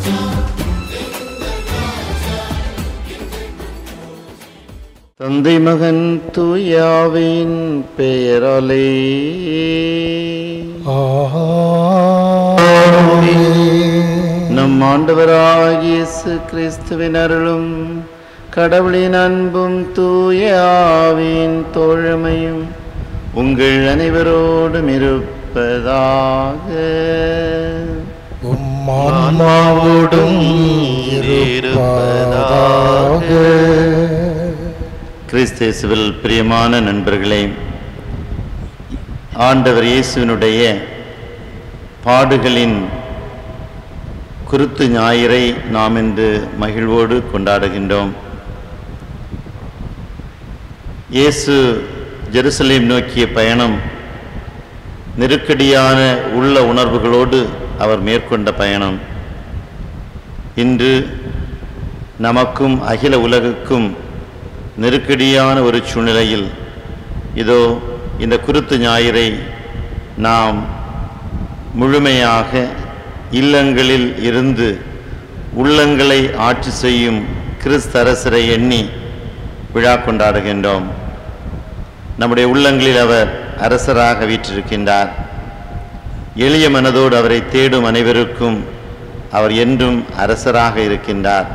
தந்தை மகன் தூயாவின் பெயராலே நம் ஆண்டவராகிய இயேசு கிறிஸ்துவின் அருளும் கடவுளின் அன்பும் தூயாவின் தோழமையும் உங்கள் அனைவரோடும் இருப்பதாக உம்மாவோடும் இருப்பதாக கிறிஸ்தேசுவில் பிரியமான நண்பர்களே ஆண்டவர் இயேசுவினுடைய பாடுகளின் குருத்து ஞாயிறை நாம் இன்று மகிழ்வோடு கொண்டாடுகின்றோம் இயேசு ஜெருசலேம் நோக்கிய பயணம் நெருக்கடியான உள்ள உணர்வுகளோடு அவர் மேற்கொண்ட பயணம் இன்று நமக்கும் அகில உலகுக்கும் நெருக்கடியான ஒரு சூழ்நிலையில் இதோ இந்த குருத்து ஞாயிறை நாம் முழுமையாக இல்லங்களில் இருந்து உள்ளங்களை ஆட்சி செய்யும் கிறிஸ்தரசரை எண்ணி விழா கொண்டாடுகின்றோம் நம்முடைய உள்ளங்களில் அவர் அரசராக வீற்றிருக்கின்றார் எளிய மனதோடு அவரை தேடும் அனைவருக்கும் அவர் என்றும் அரசராக இருக்கின்றார்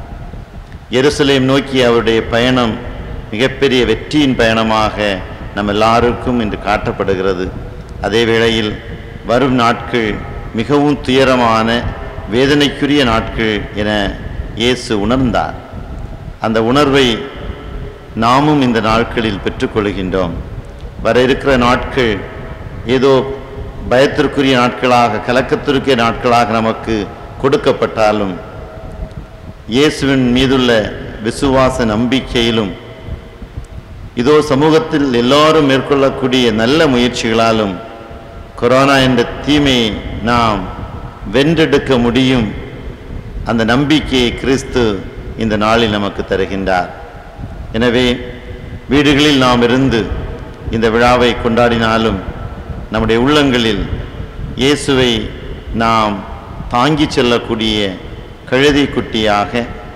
எருசலேம் நோக்கி அவருடைய பயணம் மிகப்பெரிய வெற்றியின் பயணமாக நம் எல்லாருக்கும் இன்று காட்டப்படுகிறது அதே வேளையில் வரும் நாட்கள் மிகவும் துயரமான வேதனைக்குரிய நாட்கள் என இயேசு உணர்ந்தார் அந்த உணர்வை நாமும் இந்த நாட்களில் பெற்றுக்கொள்கின்றோம் வர இருக்கிற நாட்கள் ஏதோ பயத்திற்குரிய நாட்களாக கலக்கத்திற்குரிய நாட்களாக நமக்கு கொடுக்கப்பட்டாலும் இயேசுவின் மீதுள்ள விசுவாச நம்பிக்கையிலும் இதோ சமூகத்தில் எல்லாரும் மேற்கொள்ளக்கூடிய நல்ல முயற்சிகளாலும் கொரோனா என்ற தீமையை நாம் வென்றெடுக்க முடியும் அந்த நம்பிக்கையை கிறிஸ்து இந்த நாளில் நமக்கு தருகின்றார் எனவே வீடுகளில் நாம் இருந்து இந்த விழாவை கொண்டாடினாலும் நம்முடைய உள்ளங்களில் இயேசுவை நாம் தாங்கிச் செல்லக்கூடிய கழுதை குட்டியாக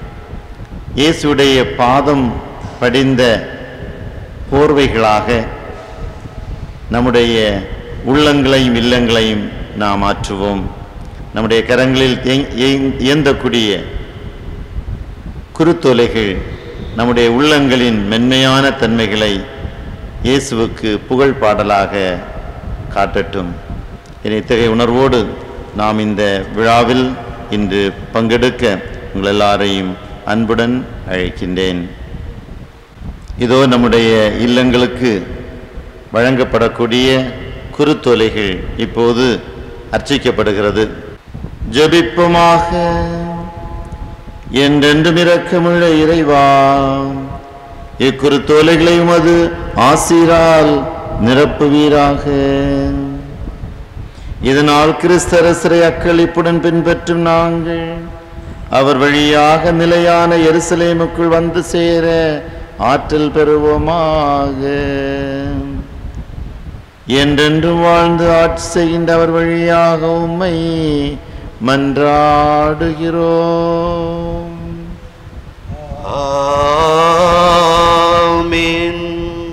இயேசுடைய பாதம் படிந்த போர்வைகளாக நம்முடைய உள்ளங்களையும் இல்லங்களையும் நாம் மாற்றுவோம் நம்முடைய கரங்களில் இயங்- இயங்- இயந்தக்கூடிய குருத்தொலைகள் நம்முடைய உள்ளங்களின் மென்மையான தன்மைகளை இயேசுவுக்கு புகழ் பாடலாக காட்டட்டும் என இத்தகைய உணர்வோடு நாம் இந்த விழாவில் இன்று பங்கெடுக்க உங்கள் எல்லாரையும் அன்புடன் அழைக்கின்றேன் இதோ நம்முடைய இல்லங்களுக்கு வழங்கப்படக்கூடிய குருத்தொலைகள் இப்போது அர்ச்சிக்கப்படுகிறது ஜெபிப்புமாக என்றென்றும் இரக்கமுள்ள இறைவா இக்குருத்தோலைகளை உமது ஆசீரால் நிரப்புவீராக இதனால் கிறிஸ்தரசரை அக்களிப்புடன் பின்பற்றும் நாங்கள் அவர் வழியாக நிலையான எருசலேமுக்குள் வந்து சேர ஆற்றல் பெறுவோமாக என்றென்றும் வாழ்ந்து ஆட்சி செய்கின்ற அவர் வழியாக உம்மை மன்றாடுகிறோம் ஆமென்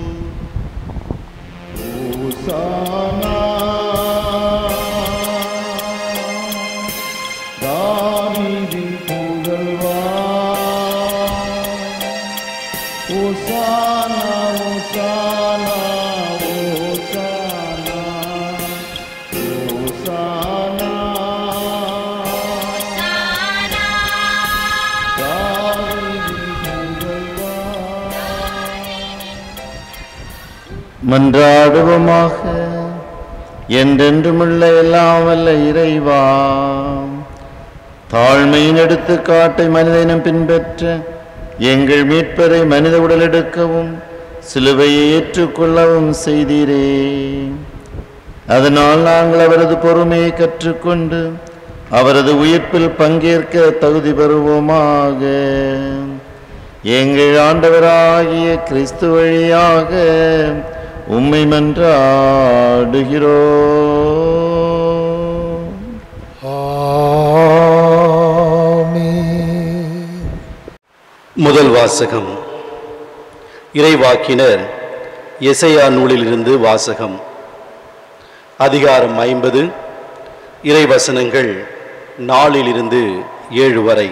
தாவீதின் புகழ்வா ஓசானா ஓசானா ஓசானா ஓசானா தாவீதின் புகழ்வா மன்றாடுவோமாக என்றென்றுமுள்ள எல்லாம் வல்ல இறைவா தாழ்மையின் எடுத்துக்காட்டை மனிதனும் பின்பற்ற எங்கள் மீட்பரை மனித உடல் எடுக்கவும் சிலுவையை ஏற்றுக்கொள்ளவும் செய்தீரே அதனால் நாங்கள் அவரது பொறுமையை கற்றுக்கொண்டு அவரது உயிர்ப்பில் பங்கேற்க தகுதி பெறுவோமாக எங்கள் ஆண்டவராகிய கிறிஸ்து வழியாக உம்மை மன்றாடுகிறோம் ஆமென் முதல் வாசகம் இறைவாக்கினர் எசையா நூலிலிருந்து வாசகம் அதிகாரம் ஐம்பது இறைவசனங்கள் நாலிலிருந்து ஏழு வரை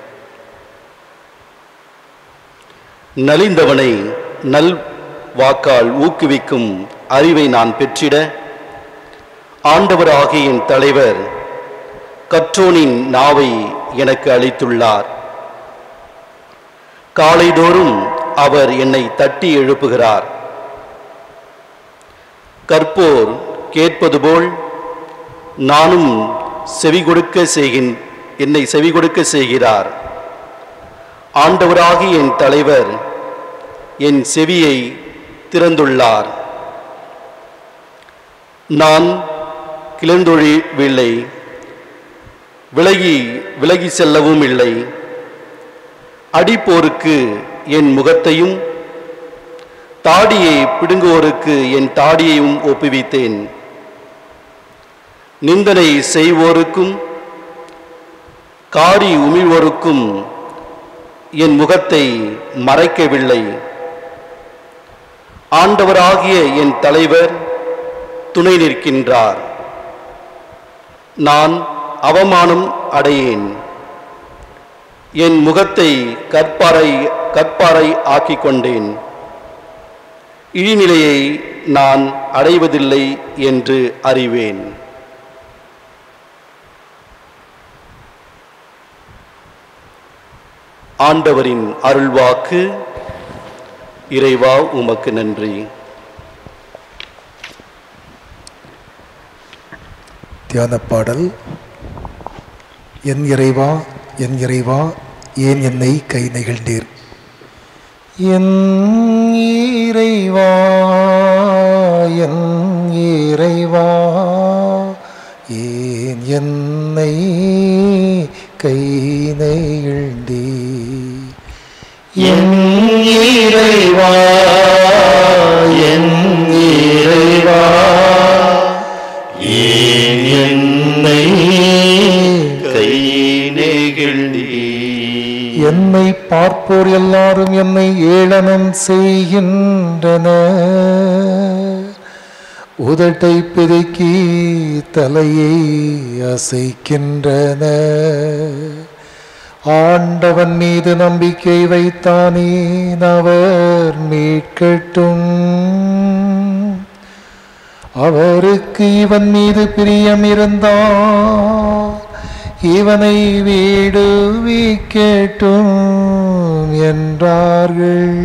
நலிந்தவனை நல் வாக்கால் ஊக்குவிக்கும் அறிவை நான் பெற்றிட ஆண்டவராகிய என் தலைவர் கற்றோனின் நாவை எனக்கு அளித்துள்ளார் காலைதோறும் அவர் என்னை தட்டி எழுப்புகிறார் கற்போர் கேட்பது போல் நானும் செவி கொடுக்க செய்கின் என்னை செவி கொடுக்க செய்கிறார் ஆண்டவராகி என் தலைவர் என் செவியை திறந்துள்ளார் நான் கிளர்ந்தொழிவில்லை விலகி விலகி செல்லவும் இல்லை அடிப்போருக்கு என் முகத்தையும் தாடியை பிடுங்குவோருக்கு என் தாடியையும் ஒப்புவித்தேன் நிந்தனை செய்வோருக்கும் காரி உமிழ்வோருக்கும் என் முகத்தை மறைக்கவில்லை ஆண்டவராகிய என் தலைவர் துணை நிற்கின்றார் நான் அவமானம் அடையேன் என் முகத்தை கற்பாறை கற்பாறை ஆக்கிக் கொண்டேன் இழிநிலையை நான் அடைவதில்லை என்று அறிவேன் ஆண்டவரின் அருள்வாக்கு இறைவா உமக்கு நன்றி தியான பாடல் என் இறைவா என் இறைவா ஏன் என்னை கை நெகிழ்ந்தீர் என் இறைவா என் இறைவா ஏன் என்னை கை நெகிழ்ந்தீர் என் இறைவா என் இறைவா ஏன் என்னை கை நெகிழ்ந்தீ என்னை பார்ப்போர் எல்லாரும் என்னை ஏளனம் செய்கின்றனர் உதட்டை பிதுக்கி தலையை அசைக்கின்றனர் ஆண்டவன் மீது நம்பிக்கை வைத்தானேன் அவர் மீட்கட்டும் அவருக்கு இவன் மீது பிரியம் இருந்தார் இவனை வீடுவிக்கட்டும் என்றார்கள்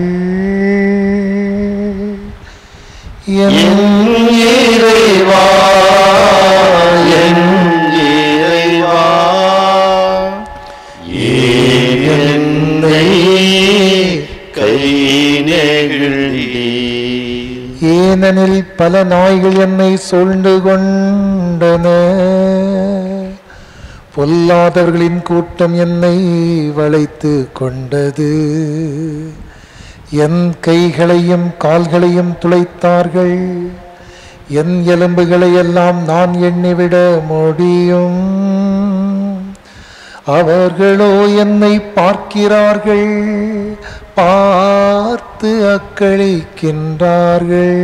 என் இறைவா என் இறைவா ஏன் என்னை கை நெகிழ்ந்தீ ஏனெனில் பல நாய்கள் என்னை சூழ்ந்து கொண்டன பொல்லாதவர்களின் கூட்டம் என்னை வளைத்து கொண்டது என் கைகளையும் கால்களையும் துளைத்தார்கள் என் எலும்புகளை எல்லாம் நான் எண்ணிவிட முடியும் அவர்களோ என்னை பார்க்கிறார்கள் பார்த்து அக்களிக்கின்றார்கள்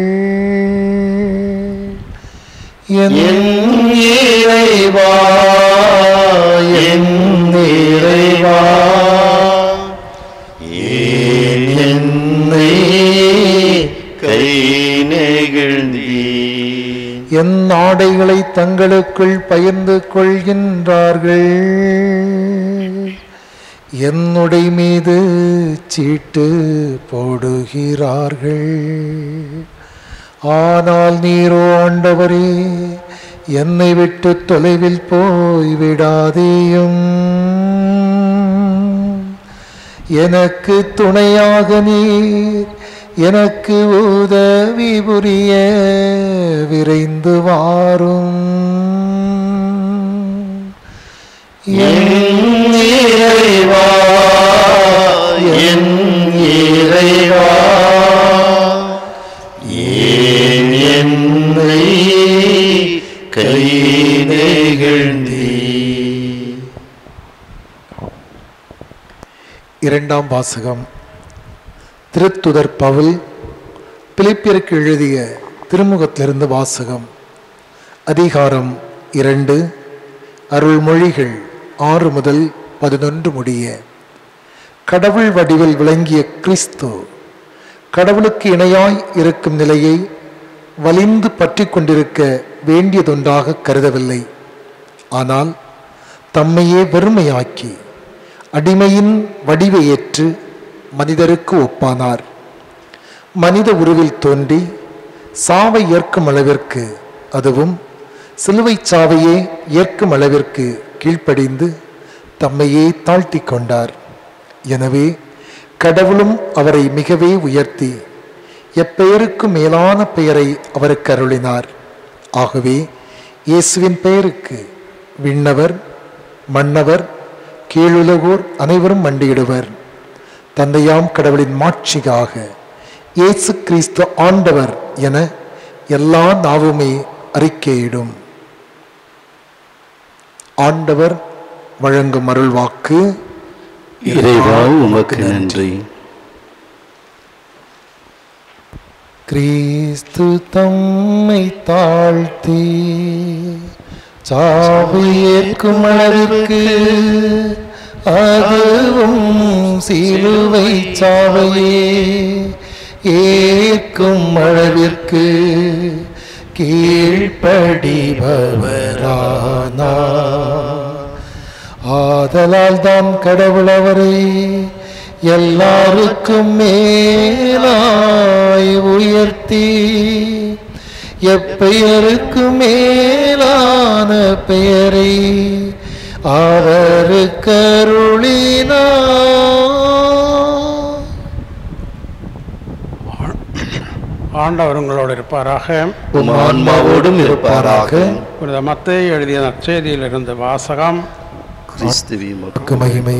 என் இறைவா என் இறைவா ஏன் என்னை கை நெகிழ்ந்தீ என் ஆடைகளை தங்களுக்குள் பகிர்ந்து கொள்கின்றார்கள் என்னுடை மீது சீட்டு போடுகிறார்கள் ஆனால் நீரோ ஆண்டவரே என்னை விட்டு தொலைவில் போய் விடாதேயும் எனக்கு துணையாக நீர் எனக்கு உதவி புரிய விரைந்து வாரும் என் இறைவா என் இறைவா ஏன் என்னை கை நெகிழ்ந்தீ இரண்டாம் வாசகம் திருத்துதர் பவுல் பிலிப்பியருக்கு எழுதிய திருமுகத்திலிருந்து வாசகம் அதிகாரம் இரண்டு அருள்மொழிகள் ஆறு முதல் பதினொன்று முடிய கடவுள் வடிவில் விளங்கிய கிறிஸ்து கடவுளுக்கு இணையாய் இருக்கும் நிலையை வலிந்து பற்றி கொண்டிருக்க வேண்டியதொன்றாக கருதவில்லை ஆனால் தம்மையே வெறுமையாக்கி அடிமையின் வடிவை ஏற்று மனிதருக்கு ஒப்பானார் மனித உருவில் தோன்றி சாவை ஏற்கும் அளவிற்கு அதுவும் சிலுவைச் சாவையே ஏற்கும் அளவிற்கு கீழ்ப்படிந்து தம்மையே தாழ்த்தி கொண்டார் எனவே கடவுளும் அவரை மிகவே உயர்த்தி எப்பெயருக்கும் மேலான பெயரை அவருக்கு அருளினார் ஆகவே இயேசுவின் பெயருக்கு விண்ணவர் மன்னவர் கீழுலகோர் அனைவரும் மண்டியிடுவர் தந்தையாம் கடவுளின் மாட்சிக்காக இயேசு கிறிஸ்து ஆண்டவர் என எல்லா நாவுமே அறிக்கையிடும் ஆண்டவர் வழங்கும் அருள்வாக்கு இறைவா உமக்கு நன்றி கிறிஸ்து தம்மை தாழ்த்தி சாவு ஏற்கும் அளவிற்கு அதுவும் சிலுவை சாவையே ஏற்கும் அளவிற்கு கீழ்ப்படிபவரானார் ஆதலால் தான் கடவுள் அவரை எல்லாருக்கும் மேலாய் உயர்த்தி எப்பெயருக்கு மேலான பெயரை அவருக்கு அருளினார் ஆண்டவர் உங்களோடு இருப்பாராக உம் ஆன்மாவோடும் இருப்பாராக புனித மத்தேயு எழுதிய நற்செய்தியிலிருந்து வாசகம் கிறிஸ்துவி உமக்கு உமக்கு மகிமை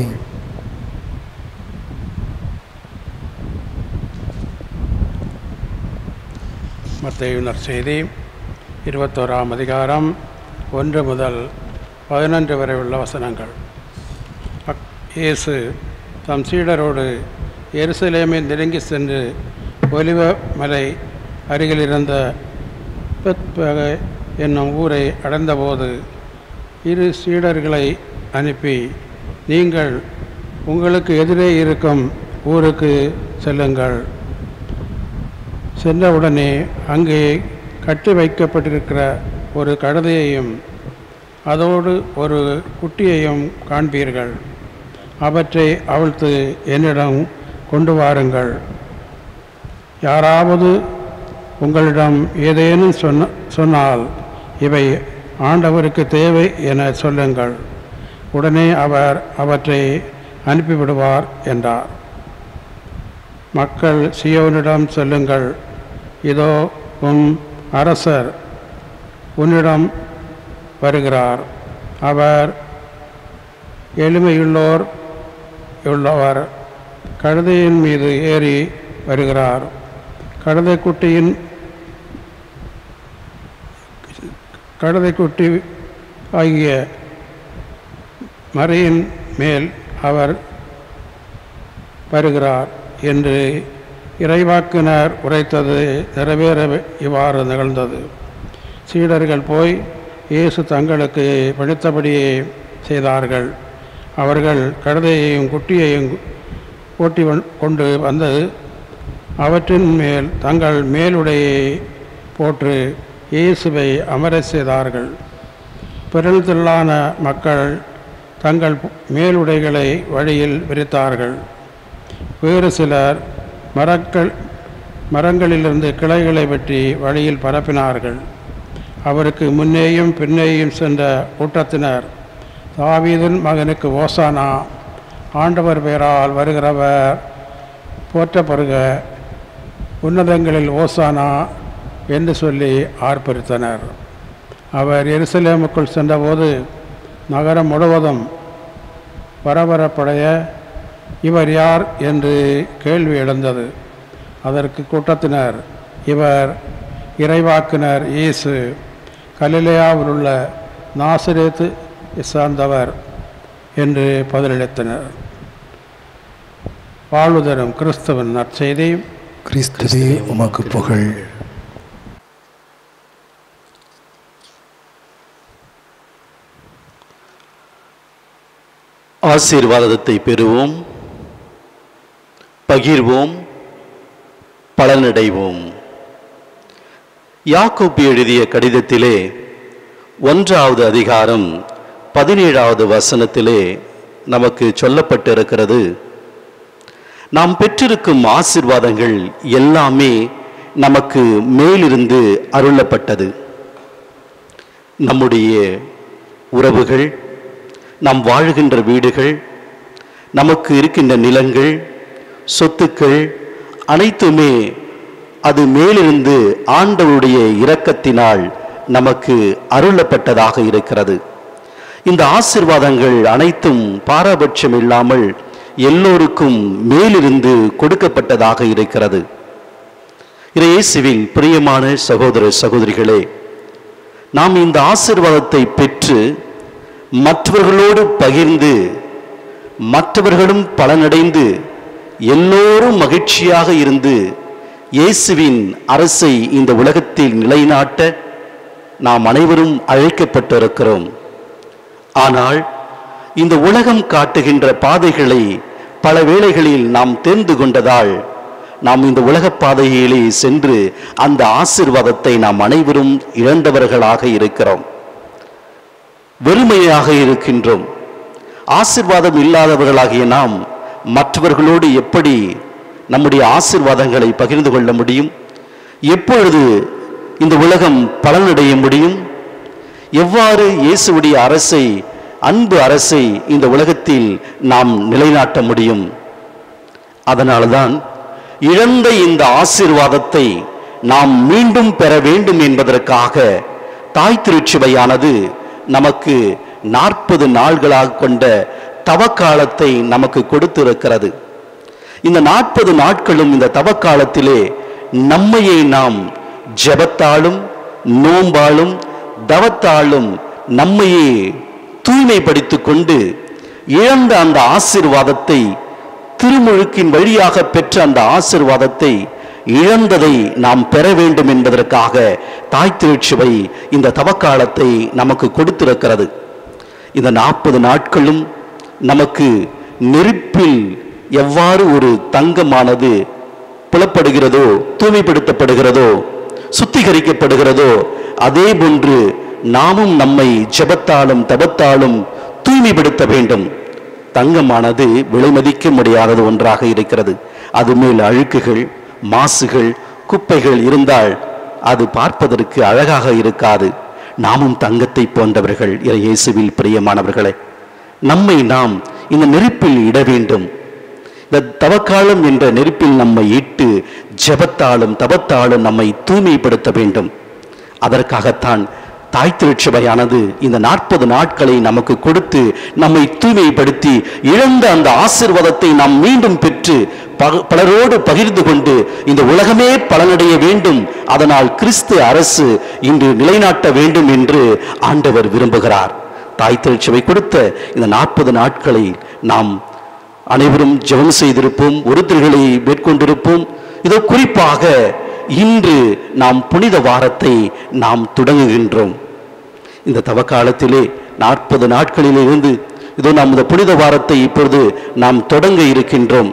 மத்தேயு நற்செய்தி இருபத்தோராம் அதிகாரம் ஒன்று முதல் பதினொன்று வரை உள்ள வசனங்கள் அக்- இயேசு தம் சீடரோடு எருசலேமை நெருங்கி சென்று ஒலிவ மலை அருகில் இருந்த பெத்பகை என்னும் ஊரை அடைந்தபோது இரு சீடர்களை அனுப்பி நீங்கள் உங்களுக்கு எதிரே இருக்கும் ஊருக்கு செல்லுங்கள் சென்றவுடனே அங்கே கட்டி வைக்கப்பட்டிருக்கிற ஒரு கழுதையையும் அதோடு ஒரு குட்டியையும் காண்பீர்கள் அவற்றை அவிழ்த்து என்னிடம் கொண்டு வாருங்கள் யாராவது உங்களிடம் ஏதேனும் சொன்ன சொன்னால் இவை ஆண்டவருக்கு தேவை என சொல்லுங்கள் உடனே அவர் அவற்றை அனுப்பிவிடுவார் என்றார் மக்கள் சியோனிடம் செல்லுங்கள் இதோ உன் அரசர் உன்னிடம் வருகிறார் அவர் எளிமையுள்ளோர் உள்ளவர் கழுதையின் மீது ஏறி வருகிறார் கழுதைக்குட்டியின் கழுதைக்குட்டி ஆகிய மறையின் மேல் அவர் வருகிறார் என்று இறைவாக்கினர் உரைத்தது நிறைவேற இவ்வாறு நிகழ்ந்தது சீடர்கள் போய் இயேசு தங்களுக்கு படித்தபடியே செய்தார்கள் அவர்கள் கழுதையையும் குட்டியையும் ஓட்டி வந்- கொண்டு வந்து அவற்றின் மேல் தங்கள் மேலுடையை போட்டு இயேசுவை அமரச் செய்தார்கள் பெருந்திரளான மக்கள் தங்கள் மேலுடைகளை வழியில் விரித்தார்கள் வேறு சிலர் மரக்கள் மரங்களிலிருந்து கிளைகளை வெட்டி வழியில் பரப்பினார்கள் அவருக்கு முன்னேயும் பின்னேயும் சென்ற கூட்டத்தினர் தாவீதின் மகனுக்கு ஓசானா ஆண்டவர் பெயரால் வருகிறவர் போற்றப்படுக உன்னதங்களில் ஓசானா என்று சொல்லி ஆர்ப்பரித்தனர் அவர் எருசலேமுக்குள் சென்றபோது நகரம் முழுவதும் பரபரப்படைய இவர் யார் என்று கேள்வி எழுந்தது அதற்கு கூட்டத்தினர் இவர் இறைவாக்கினர் இயேசு கலிலேயாவில் உள்ள நாசரேத்து சார்ந்தவர் என்று பதிலளித்தனர் வாழ்வு தரும் கிறிஸ்துவின் நற்செய்தி கிறிஸ்துவே உமக்கு புகழ் ஆசீர்வாதத்தை பெறுவோம் பகிர்வோம் பலனடைவோம் யாக்கோப்பு எழுதிய கடிதத்திலே ஒன்றாவது அதிகாரம் பதினேழாவது வசனத்திலே நமக்கு சொல்லப்பட்டிருக்கிறது நாம் பெற்றிருக்கும் ஆசீர்வாதங்கள் எல்லாமே நமக்கு மேலிருந்து அருளப்பட்டது நம்முடைய உறவுகள் நாம் வாழுகின்ற வீடுகள் நமக்கு இருக்கின்ற நிலங்கள் சொத்துக்கள் அனைத்துமே அது மேலிருந்து ஆண்டவருடைய இரக்கத்தினால் நமக்கு அருளப்பட்டதாக இருக்கிறது இந்த ஆசிர்வாதங்கள் அனைத்தும் பாரபட்சம் இல்லாமல் எல்லோருக்கும் மேலிருந்து கொடுக்கப்பட்டதாக இருக்கிறது இயேசுவில் பிரியமான சகோதர சகோதரிகளே நாம் இந்த ஆசிர்வாதத்தை பெற்று மற்றவர்களோடு பகிர்ந்து மற்றவர்களும் பலனடைந்து எல்லோரும் மகிழ்ச்சியாக இருந்து இயேசுவின் அரசை இந்த உலகத்தில் நிலைநாட்ட நாம் அனைவரும் அழைக்கப்பட்டிருக்கிறோம் ஆனால் இந்த உலகம் காட்டுகின்ற பாதைகளை பல வேளைகளில் நாம் தெரிந்து கொண்டதால் நாம் இந்த உலகப் பாதையிலே சென்று அந்த ஆசிர்வாதத்தை நாம் அனைவரும் இழந்தவர்களாக இருக்கிறோம் வெறுமையாக இருக்கின்றோம் ஆசிர்வாதம் இல்லாதவர்களாகிய நாம் மற்றவர்களோடு எப்படி நம்முடைய ஆசிர்வாதங்களை பகிர்ந்து கொள்ள முடியும் எப்பொழுது இந்த உலகம் பலனடைய முடியும் எவ்வாறு இயேசுவுடைய அரசை அன்பு அரசை இந்த உலகத்தில் நாம் நிலைநாட்ட முடியும் அதனால்தான் இழந்த இந்த ஆசீர்வாதத்தை நாம் மீண்டும் பெற வேண்டும் என்பதற்காக தாய் திருச்சுவையானது நமக்கு நாற்பது நாள்களாக கொண்ட தவக்காலத்தை நமக்கு கொடுத்திருக்கிறது இந்த நாற்பது நாட்களும் இந்த தவக்காலத்திலே நம்மையே நாம் ஜெபத்தாலும் நோம்பாலும் தவத்தாலும் நம்மையே தூய்மைப்படுத்திக் கொண்டு இழந்த அந்த ஆசீர்வாதத்தை திருமுழுக்கின் வழியாக பெற்ற அந்த ஆசீர்வாதத்தை இழந்ததை நாம் பெற வேண்டும் என்பதற்காக தாய் திருச்சுவை இந்த தவக்காலத்தை நமக்கு கொடுத்திருக்கிறது இந்த நாற்பது நாட்களும் நமக்கு நெருப்பில் எவ்வாறு ஒரு தங்கமானது புலப்படுகிறதோ தூய்மைப்படுத்தப்படுகிறதோ சுத்திகரிக்கப்படுகிறதோ அதே போன்று நாமும் நம்மை ஜெபத்தாலும் தபத்தாலும் தூய்மைப்படுத்த வேண்டும் தங்கமானது விலைமதிக்க முடியாதது ஒன்றாக இருக்கிறது அது மேல் அழுக்குகள் மாசுகள் குப்பைகள் இருந்தால் அது பார்ப்பதற்கு அழகாக இருக்காது நாமும் தங்கத்தை போன்றவர்கள் இயேசுவில் பிரியமானவர்களே நம்மை நாம் இந்த நெருப்பில் இட வேண்டும் இந்த தவக்காலம் என்ற நெருப்பில் நம்மை இட்டு ஜெபத்தாலும் தபத்தாலும் நம்மை தூய்மைப்படுத்த வேண்டும் அதற்காகத்தான் தாய் திருச்சபையானது இந்த நாற்பது நாட்களை நமக்கு கொடுத்து நம்மை தூய்மைப்படுத்தி இழந்த அந்த ஆசிர்வாதத்தை நாம் மீண்டும் பெற்று பக- பலரோடு பகிர்ந்து கொண்டு இந்த உலகமே பலனடைய வேண்டும் அதனால் கிறிஸ்து அரசு இன்று நிலைநாட்ட வேண்டும் என்று ஆண்டவர் விரும்புகிறார் தாய் திருச்சபை கொடுத்த இந்த நாற்பது நாட்களை நாம் அனைவரும் ஜெபம் செய்திருப்போம் ஒருத்தர்களை மேற்கொண்டிருப்போம் இதோ குறிப்பாக இன்று நாம் புனித வாரத்தை நாம் தொடங்குகின்றோம் இந்த தவக்காலத்திலே நாற்பது நாட்களில் இருந்து இதோ நாம் இந்த புனித வாரத்தை இப்பொழுது நாம் தொடங்க இருக்கின்றோம்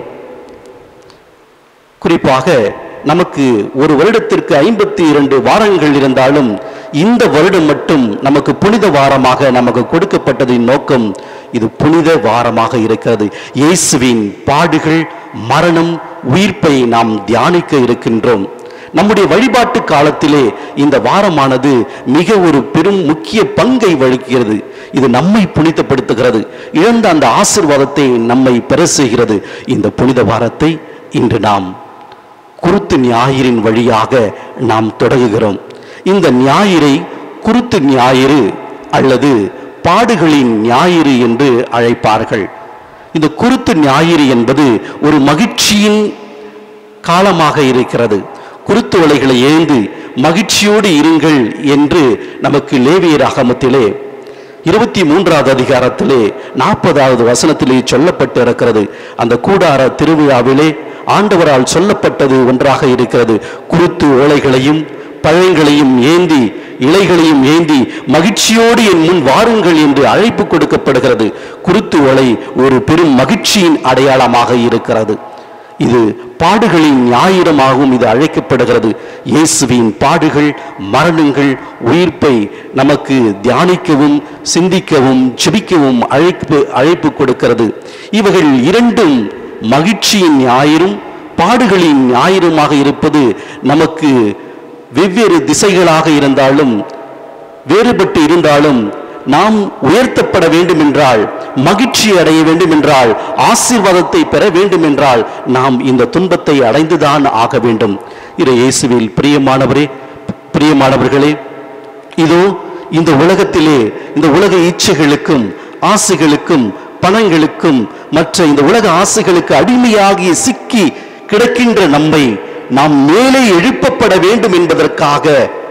குறிப்பாக நமக்கு ஒரு வருடத்திற்கு ஐம்பத்தி இரண்டு வாரங்கள் இருந்தாலும் இந்த வருடம் மட்டும் நமக்கு புனித வாரமாக நமக்கு கொடுக்கப்பட்டதின் நோக்கம் இது புனித வாரமாக இருக்கிறது இயேசுவின் பாடுகள் மரணம் உயிர்ப்பை நாம் தியானிக்க இருக்கின்றோம் நம்முடைய வழிபாட்டு காலத்திலே இந்த வாரமானது மிக ஒரு பெரும் முக்கிய பங்கை வகிக்கிறது இது நம்மை புனிதப்படுத்துகிறது இழந்த அந்த ஆசிர்வாதத்தை நம்மை பெற செய்கிறது இந்த புனித வாரத்தை இன்று நாம் குருத்து ஞாயிறின் வழியாக நாம் தொடங்குகிறோம் இந்த ஞாயிறை குருத்து ஞாயிறு அல்லது பாடுகளின் ஞாயிறு என்று அழைப்பார்கள் இந்த குருத்து ஞாயிறு என்பது ஒரு மகிழ்ச்சியின் காலமாக இருக்கிறது குருத்து வலைகளை ஏந்து மகிழ்ச்சியோடு இருங்கள் என்று நமக்கு லேவியர் அகமத்திலே இருபத்தி மூன்றாவது அதிகாரத்திலே நாற்பதாவது வசனத்திலே சொல்லப்பட்டு இருக்கிறது அந்த கூடார திருவிழாவிலே ஆண்டவரால் சொல்லப்பட்டது ஒன்றாக இருக்கிறது குருத்து ஓலைகளையும் பழங்களையும் ஏந்தி இலைகளையும் ஏந்தி மகிழ்ச்சியோடு என் முன் வாருங்கள் என்று அழைப்பு கொடுக்கப்படுகிறது குருத்து ஓலை ஒரு பெரும் மகிழ்ச்சியின் அடையாளமாக இருக்கிறது இது பாடுகளின் ஞாயிறமாகவும் இது அழைக்கப்படுகிறது இயேசுவின் பாடுகள் மரணங்கள் உயிர்ப்பை நமக்கு தியானிக்கவும் சிந்திக்கவும் ஜெபிக்கவும் அழைப்பு அழைப்பு கொடுக்கிறது இவைகள் இரண்டும் மகிழ்ச்சியின் ஞாயிறும் பாடுகளின் ஞாயிறுமாக இருப்பது நமக்கு வெவ்வேறு திசைகளாக இருந்தாலும் வேறுபட்டு இருந்தாலும் நாம் உயர்த்தப்பட வேண்டும் என்றால் மகிழ்ச்சி அடைய வேண்டும் என்றால் ஆசீர்வாதத்தை பெற வேண்டும் என்றால் நாம் இந்த துன்பத்தை அடைந்துதான் ஆக வேண்டும் இரு இயேசுவில் பிரியமானவரே பிரியமானவர்களே இதோ இந்த உலகத்திலே இந்த உலக இச்சைகளுக்கும் ஆசைகளுக்கும் பணங்களுக்கும் மற்ற இந்த உலக ஆசைகளுக்கு அடிமையாகி சிக்கி கிடக்கின்ற நம்மை நாம் மேலே எழுப்பப்பட வேண்டும் என்பதற்காக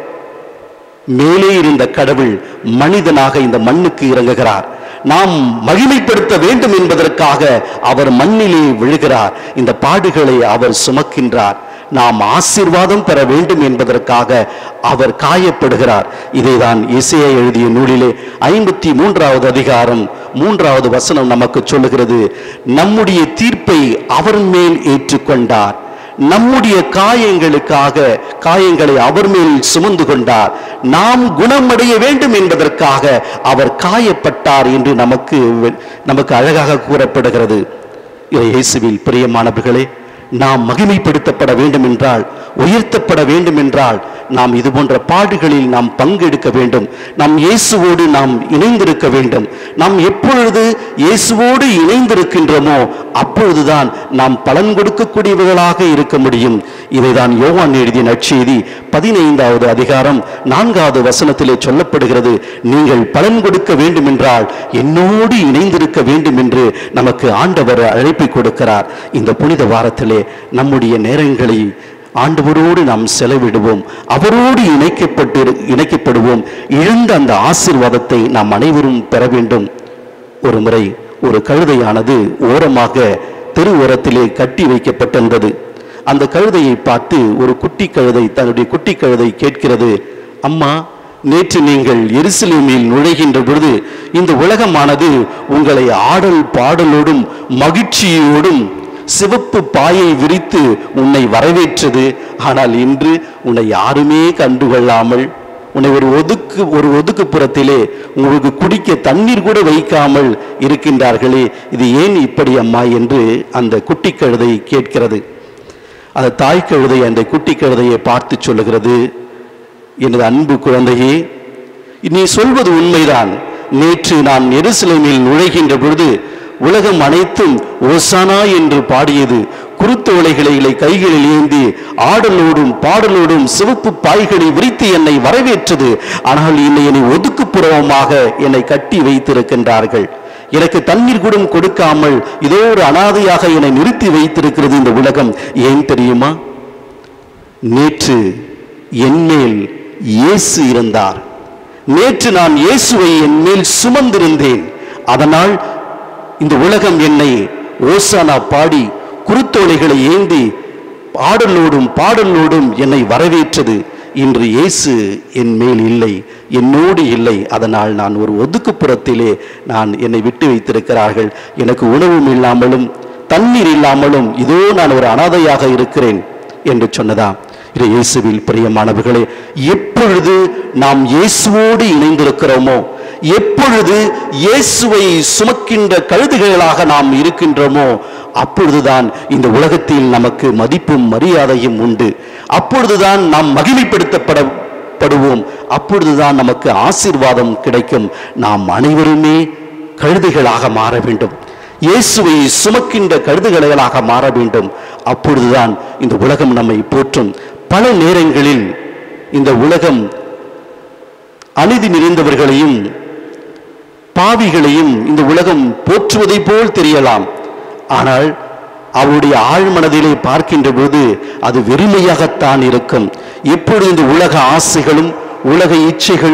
மேலே இருந்த கடவுள் மனிதனாக இந்த மண்ணுக்கு இறங்குகிறார் நாம் மகிமைப்படுத்த வேண்டும் என்பதற்காக அவர் மண்ணிலே விழுகிறார் இந்த பாடுகளை அவர் சுமக்கின்றார் நாம் ஆசீர்வாதம் பெற வேண்டும் என்பதற்காக அவர் காயப்படுகிறார் இதைதான் இசையை எழுதிய நூலிலே ஐம்பத்தி மூன்றாவது அதிகாரம் மூன்றாவது வசனம் நமக்கு சொல்லுகிறது நம்முடைய தீர்ப்பை அவர் மேல் ஏற்றுக்கொண்டார் நம்முடைய காயங்களுக்காக காயங்களை அவர் மேல் சுமந்து கொண்டார் நாம் குணமடைய வேண்டும் என்பதற்காக அவர் காயப்பட்டார் என்று நமக்கு நமக்கு அழகாக கூறப்படுகிறது இறை இயேசுவில் பிரியமானவர்களே நாம் மகிமைப்படுத்தப்பட வேண்டும் என்றால் உயர்த்தப்பட வேண்டும் என்றால் நாம் இது போன்ற பாடுகளில் நாம் பங்கெடுக்க வேண்டும் நாம் இயேசுவோடு நாம் இணைந்திருக்க வேண்டும் நாம் எப்பொழுது இயேசுவோடு இணைந்திருக்கின்றோமோ அப்பொழுதுதான் நாம் பலன் கொடுக்கக்கூடியவர்களாக இருக்க முடியும் இதைதான் யோவான் எழுதிய நற்செய்தி பதினைந்தாவது அதிகாரம் நான்காவது வசனத்திலே சொல்லப்படுகிறது நீங்கள் பலன் கொடுக்க வேண்டும் என்றால் என்னோடு இணைந்திருக்க வேண்டும் என்று நமக்கு ஆண்டவர் அழைப்பை கொடுக்கிறார் இந்த புனித வாரத்திலே நம்முடைய நேரங்களை ஆண்டவரோடு நாம் செலவிடுவோம் அவரோடு இணைக்கப்பட்டு இணைக்கப்படுவோம் இழந்த அந்த ஆசீர்வாதத்தை நாம் அனைவரும் பெற வேண்டும் ஒரு முறை ஒரு கழுதையானது ஓரமாக தெரு ஓரத்திலே கட்டி வைக்கப்பட்டிருந்தது அந்த கழுதையை பார்த்து ஒரு குட்டி கழுதை தன்னுடைய குட்டி கழுதை கேட்கிறது அம்மா நேற்று நீங்கள் எருசலேமில் நுழைகின்ற பொழுது இந்த உலகமானது உங்களை ஆடல் பாடலோடும் மகிழ்ச்சியோடும் சிவப்பு பாயை விரித்து உன்னை வரவேற்றது ஆனால் இன்று உன்னை யாருமே கண்டுகொள்ளாமல் உன்னை ஒரு ஒதுக்கு ஒரு ஒதுக்குப்புறத்திலே உங்களுக்கு குடிக்க தண்ணீர் கூட வைக்காமல் இருக்கின்றார்களே இது ஏன் இப்படி அம்மா என்று அந்த குட்டி கழுதை கேட்கிறது அந்த தாய் கழுதை அந்த குட்டி கழுதையை பார்த்து சொல்லுகிறது எனது அன்பு குழந்தையே நீ சொல்வது உண்மைதான் நேற்று நான் எருசலேமில் நுழைகின்ற பொழுது உலகம் அனைத்தும் ஓசானா என்று பாடியது குருத்தோலைகளை கைகளில் ஏந்தி ஆடலோடும் பாடலோடும் சிவப்பு பாய்களை விரித்து என்னை வரவேற்றது ஆனால் என்னை என்னை ஒதுக்குப்புறமாக என்னை கட்டி வைத்திருக்கின்றார்கள் எனக்கு தண்ணீர் கூட கொடுக்காமல் இதோ ஒரு அனாதையாக என்னை நிறுத்தி வைத்திருக்கிறது இந்த உலகம் ஏன் தெரியுமா நேற்று என்மேல் இயேசு இருந்தார் நேற்று நான் இயேசுவை என் மேல் சுமந்திருந்தேன் அதனால் இந்த உலகம் என்னை ஓசானா பாடி குருத்தோலைகளை ஏந்தி பாடலோடும் பாடலோடும் என்னை வரவேற்றது இன்று இயேசு என் மேல் இல்லை என்னோடு இல்லை அதனால் நான் ஒரு ஒதுக்குப்புறத்திலே நான் என்னை விட்டு வைத்திருக்கிறார்கள் எனக்கு உணவும் இல்லாமலும் தண்ணீர் இல்லாமலும் இதோ நான் ஒரு அனாதையாக இருக்கிறேன் என்று சொன்னதாம் இது இயேசுவில் பிரியமானவர்களே எப்பொழுது நாம் இயேசுவோடு இணைந்திருக்கிறோமோ எப்பொழுது இயேசுவை சுமக்கின்ற கழுதுகளாக நாம் இருக்கின்றோமோ அப்பொழுதுதான் இந்த உலகத்தில் நமக்கு மதிப்பும் மரியாதையும் உண்டு அப்பொழுதுதான் நாம் மகிமைப்படுத்தப்பட படுவோம் அப்பொழுதுதான் நமக்கு ஆசீர்வாதம் கிடைக்கும் நாம் அனைவருமே கழுதைகளாக மாற வேண்டும் இயேசுவை சுமக்கின்ற கழுதுகளாக மாற வேண்டும் அப்பொழுதுதான் இந்த உலகம் நம்மை போற்றும் பல நேரங்களில் இந்த உலகம் அநீதி நிறைந்தவர்களையும் பாவிகளையும் இந்த உலகம் போற்றுவதை போல் தெரியலாம் ஆனால் அவருடைய ஆழ்மனதிலே பார்க்கின்ற போது அது வெறுமையாகத்தான் இருக்கும் எப்பொழுது இந்த உலக ஆசைகளும் உலக இச்சைகளும்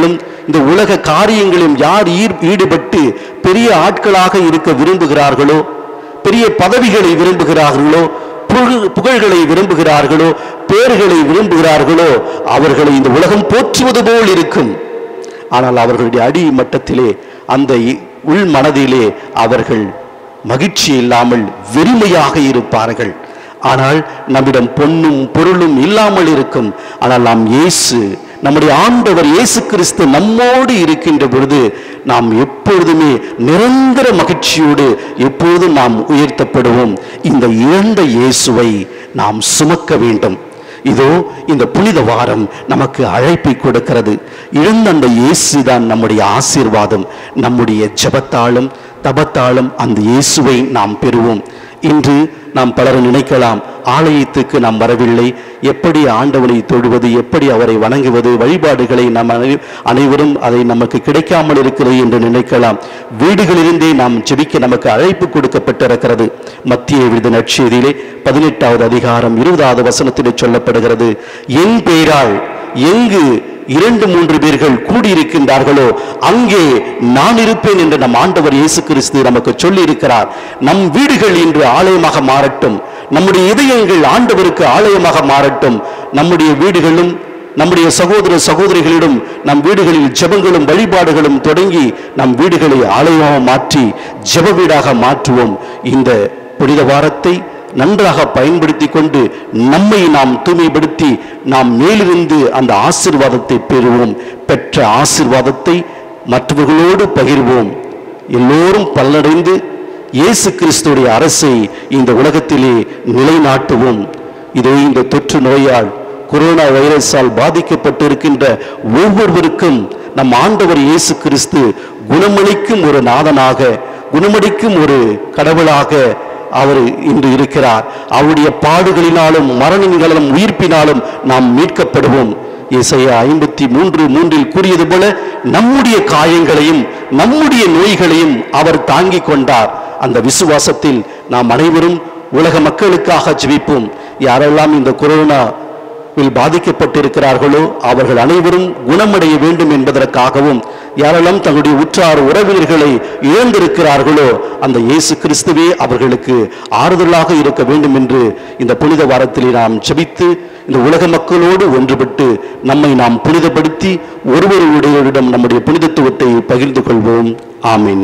இந்த உலக காரியங்களிலும் யார் ஈர்- ஈடுபட்டு பெரிய ஆட்களாக இருக்க விரும்புகிறார்களோ பெரிய பதவிகளை விரும்புகிறார்களோ புகழ்- புகழ்களை விரும்புகிறார்களோ பேர்களை விரும்புகிறார்களோ அவர்களை இந்த உலகம் போற்றுவது போல் இருக்கும் ஆனால் அவர்களுடைய அடி மட்டத்திலே அந்த இ- உள் மனதிலே அவர்கள் மகிழ்ச்சி இல்லாமல் வெறுமையாக இருப்பார்கள் ஆனால் நம்மிடம் பொன்னும் பொருளும் இல்லாமல் இருக்கும் ஆனால் நாம் இயேசு நம்முடைய ஆண்டவர் இயேசு கிறிஸ்து நம்மோடு இருக்கின்ற பொழுது நாம் எப்பொழுதுமே நிரந்தர மகிழ்ச்சியோடு எப்பொழுதும் நாம் உயர்த்தப்படுவோம் இந்த இழந்த இயேசுவை நாம் சுமக்க வேண்டும் இதோ இந்த புனித வாரம் நமக்கு அழைப்பை கொடுக்கிறது இழந்த அந்த இயேசு தான் நம்முடைய ஆசீர்வாதம் நம்முடைய ஜெபத்தாலும் தபத்தாலும் அந்த இயேசுவை நாம் பெறுவோம் இன்று நாம் பலர் நினைக்கலாம் ஆலயத்துக்கு நாம் வரவில்லை எப்படி ஆண்டவனை தொழுவது எப்படி அவரை வணங்குவது வழிபாடுகளை நாம் அனை- அனைவரும் அதை நமக்கு கிடைக்காமல் இருக்கிறது என்று நினைக்கலாம் வீடுகளிலிருந்தே நாம் ஜெபிக்க நமக்கு அழைப்பு கொடுக்கப்பட்டிருக்கிறது மத்திய விருது நற்செய்தியிலே பதினெட்டாவது அதிகாரம் இருபதாவது வசனத்திலே சொல்லப்படுகிறது என் பேரால் எங்கு இரண்டு மூன்று பேர்கள் கூடியிருக்கின்றார்களோ அங்கே நான் இருப்பேன் என்று நம் ஆண்டவர் இயேசு கிறிஸ்து நமக்கு சொல்லி இருக்கிறார் நம் வீடுகள் இன்று ஆலயமாக மாறட்டும் நம்முடைய இதயங்கள் ஆண்டவருக்கு ஆலயமாக மாறட்டும் நம்முடைய வீடுகளும் நம்முடைய சகோதர சகோதரிகளிடம் நம் வீடுகளில் ஜெபங்களும் வழிபாடுகளும் தொடங்கி நம் வீடுகளை ஆலயமாக மாற்றி ஜெப வீடாக மாற்றுவோம் இந்த புனித வாரத்தை நன்றாக பயன்படுத்தி கொண்டு நம்மை நாம் தூய்மைப்படுத்தி நாம் மேலிருந்து அந்த ஆசீர்வாதத்தை பெறுவோம் பெற்ற ஆசீர்வாதத்தை மற்றவர்களோடு பகிர்வோம் எல்லோரும் பலனடைந்து இயேசு கிறிஸ்துடைய அரசை இந்த உலகத்திலே நிலைநாட்டுவோம் இதோ இந்த தொற்று நோயால் கொரோனா வைரஸால் பாதிக்கப்பட்டிருக்கின்ற ஒவ்வொருவருக்கும் நம் ஆண்டவர் இயேசு கிறிஸ்து குணமளிக்கும் ஒரு நாதனாக குணமளிக்கும் ஒரு கடவுளாக அவர் இன்று இருக்கிறார் அவருடைய பாடுகளினாலும் மரணங்களினாலும் உயிர்ப்பினாலும் நாம் மீட்கப்படுவோம் இசையா ஐம்பத்தி மூன்று மூன்றில் கூறியது போல நம்முடைய காயங்களையும் நம்முடைய நோய்களையும் அவர் தாங்கிக் கொண்டார் அந்த விசுவாசத்தில் நாம் அனைவரும் உலக மக்களுக்காக ஜெபிப்போம் யாரெல்லாம் இந்த கொரோனா வில் பாதிக்கப்பட்டிருக்கிறார்களோ அவர்கள் அனைவரும் குணமடைய வேண்டும் என்பதற்காகவும் யாரெல்லாம் தங்களுடைய உற்றார் உறவினர்களை இழந்திருக்கிறார்களோ அந்த இயேசு கிறிஸ்துவே அவர்களுக்கு ஆறுதலாக இருக்க வேண்டும் என்று இந்த புனித வாரத்திலே நாம் ஜெபித்து இந்த உலக மக்களோடு ஒன்றுபட்டு நம்மை நாம் புனிதப்படுத்தி ஒருவருடையவரிடம் நம்முடைய புனிதத்துவத்தை பகிர்ந்து கொள்வோம் ஆமீன்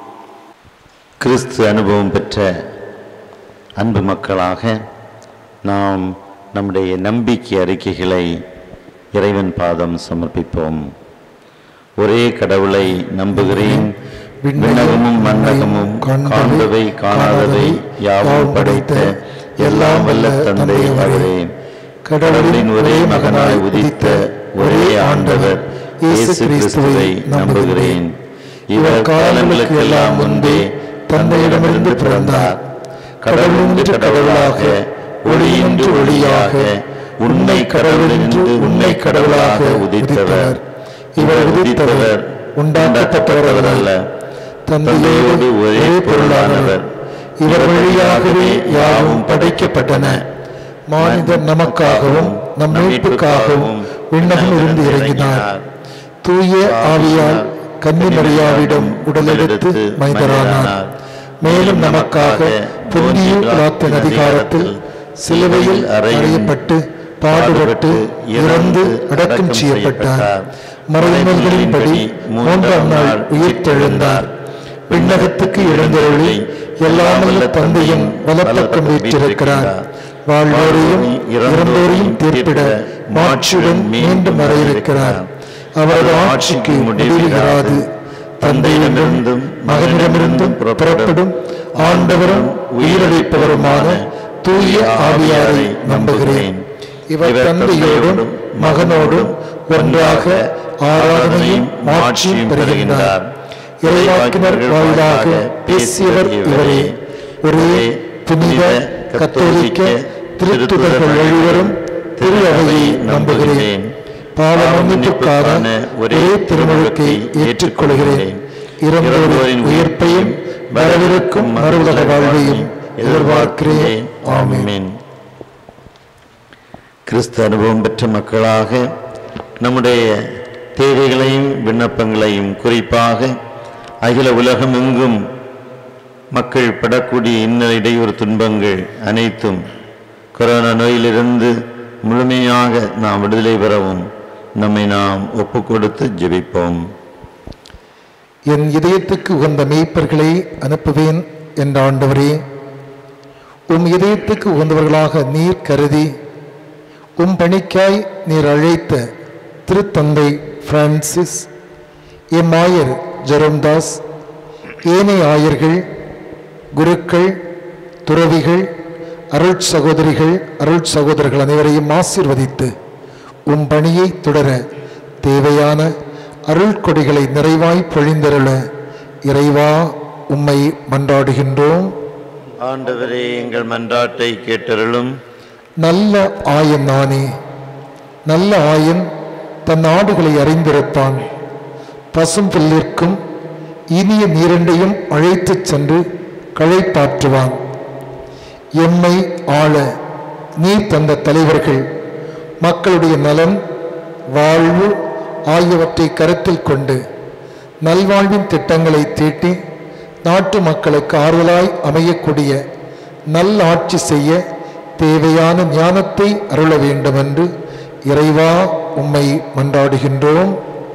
கிறிஸ்து அனுபவம் பெற்ற அன்பு மக்களாக நாம் நம்முடைய நம்பிக்கை அறிக்கைகளை இறைவன் பாதம் சமர்ப்பிப்போம் ஒரே கடவுளை நம்புகிறேன் விண்ணகமும் மன்னகமும் காண்பவை காணாதவை யாவும் படைத்த எல்லாம் வல்ல தந்தை அவரே கடவுளின் ஒரே மகனாய் உதித்த ஒரே ஆண்டவர் இயேசு கிறிஸ்துவை நம்புகிறேன் இவர் காலங்களுக்கு எல்லாம் முன்பே தந்தையிடமிருந்து பிறந்தார் கடவுளின்று கடவுளாக ஒளியின்று ஒளியாக உண்மை கடவுளின்று உண்மை கடவுளாக உதித்தவர் இவர் உதித்தவர் உண்டாக்கப்பட்டவர் அல்ல தந்தையோடு ஒரே பொருளானவர் இவர் வழியாகவே யாவும் படைக்கப்பட்டன மானிதர் நமக்காகவும் நம் மீட்புக்காகவும் விண்ணகம் இருந்து இறங்கினார் தூய ஆவியால் கன்னிமரியாவிடம் உடலெடுத்து மைந்தரானார் மேலும் நமக்காக புண்ணிய பிளாத்தின் அதிகாரத்தில் சிலுவையில் அறையப்பட்டு பாடுபட்டு இறந்து அடக்கம் செய்யப்பட்டார் மறைநூல்களின்படி மூன்றாம் நாள் உயிர்த்தெழுந்தார் விண்ணகத்துக்கு எழுந்தருளி எல்லாமல்ல தந்தையும் வலப்பக்கம் வீற்றிருக்கிறார் வாழ்வோரையும் இறந்தோரையும் தீர்ப்பிட மாட்சியுடன் மீண்டும் வர இருக்கிறார் அவரது ஆட்சிக்கு முடிவுகிறாது தந்தையிடமிருந்தும் மகனிடமிருந்தும் புறப்படும் ஆண்டவரும் உயிரளிப்பவருமான தூய ஆவியாரை நம்புகிறேன் இவர் தந்தையோடும் மகனோடும் ஒன்றாக ஆராதனையும் மாட்சியும் பெறுகின்றார் இறைவாக்கினர் வாயிலாக பேசியவர் இவரே ஒரே புனித கத்தோலிக்க திருத்துதர்கள் எழுவரும் திரு அவையை நம்புகிறேன் பாவ மன்னிப்புக்கான ஒரே திருமுழுக்கை ஏற்றுக்கொள்கிறேன் இறந்தோரின் உயிர்ப்பையும் வரவிருக்கும் மறுவுலக வாழ்வையும் எதிர்பார்க்கிறேன் ஆமென் ஆமென் கிறிஸ்து அனுபவம் பெற்ற மக்களாக நம்முடைய தேவைகளையும் விண்ணப்பங்களையும் குறிப்பாக அகில உலகம் எங்கும் மக்கள் படக்கூடிய இன்னல் இடையூறு துன்பங்கள் அனைத்தும் கொரோனா நோயிலிருந்து முழுமையாக நாம் விடுதலை பெறவும் நம்மை நாம் ஒப்பு கொடுத்து ஜெபிப்போம் என் இதயத்துக்கு உகந்த மேய்ப்பர்களை அனுப்புவேன் என்ற ஆண்டவரே உம் இதயத்துக்கு உகந்தவர்களாக நீர் கருதி உம் பணிக்காய் நீர் அழைத்த திருத்தந்தை பிரான்சிஸ் எம் ஆயர் ஜெரோம்தாஸ் ஏனைய ஆயர்கள் குருக்கள் துறவிகள் அருள் சகோதரிகள் அருள் சகோதரர்கள் அனைவரையும் ஆசீர்வதித்து உம் பணியை தொடர தேவையான அருள் கொடிகளை நிறைவாய் பொழிந்தருள இறைவா உம்மை மன்றாடுகின்றோம் ஆண்டவரே எங்கள் மன்றாட்டை கேட்டருளும் நல்ல ஆயன் நானே நல்ல ஆயன் தன் ஆடுகளை அறிந்திருப்பான் பசும் புல்லிற்கும் இனிய நீரண்டையும் அழைத்துச் சென்று களைப்பாற்றுவான் எம்மை ஆள நீ தந்த தலைவர்கள் மக்களுடைய நலன் வாழ்வு ஆகியவற்றை கருத்தில் கொண்டு நல்வாழ்வின் திட்டங்களை தீட்டி நாட்டு மக்களுக்கு ஆறுதலாய் அமையக்கூடிய நல்லாட்சி செய்ய தேவையான ஞானத்தை அருள வேண்டும் என்று இறைவா உம்மை மன்றாடுகின்றோம்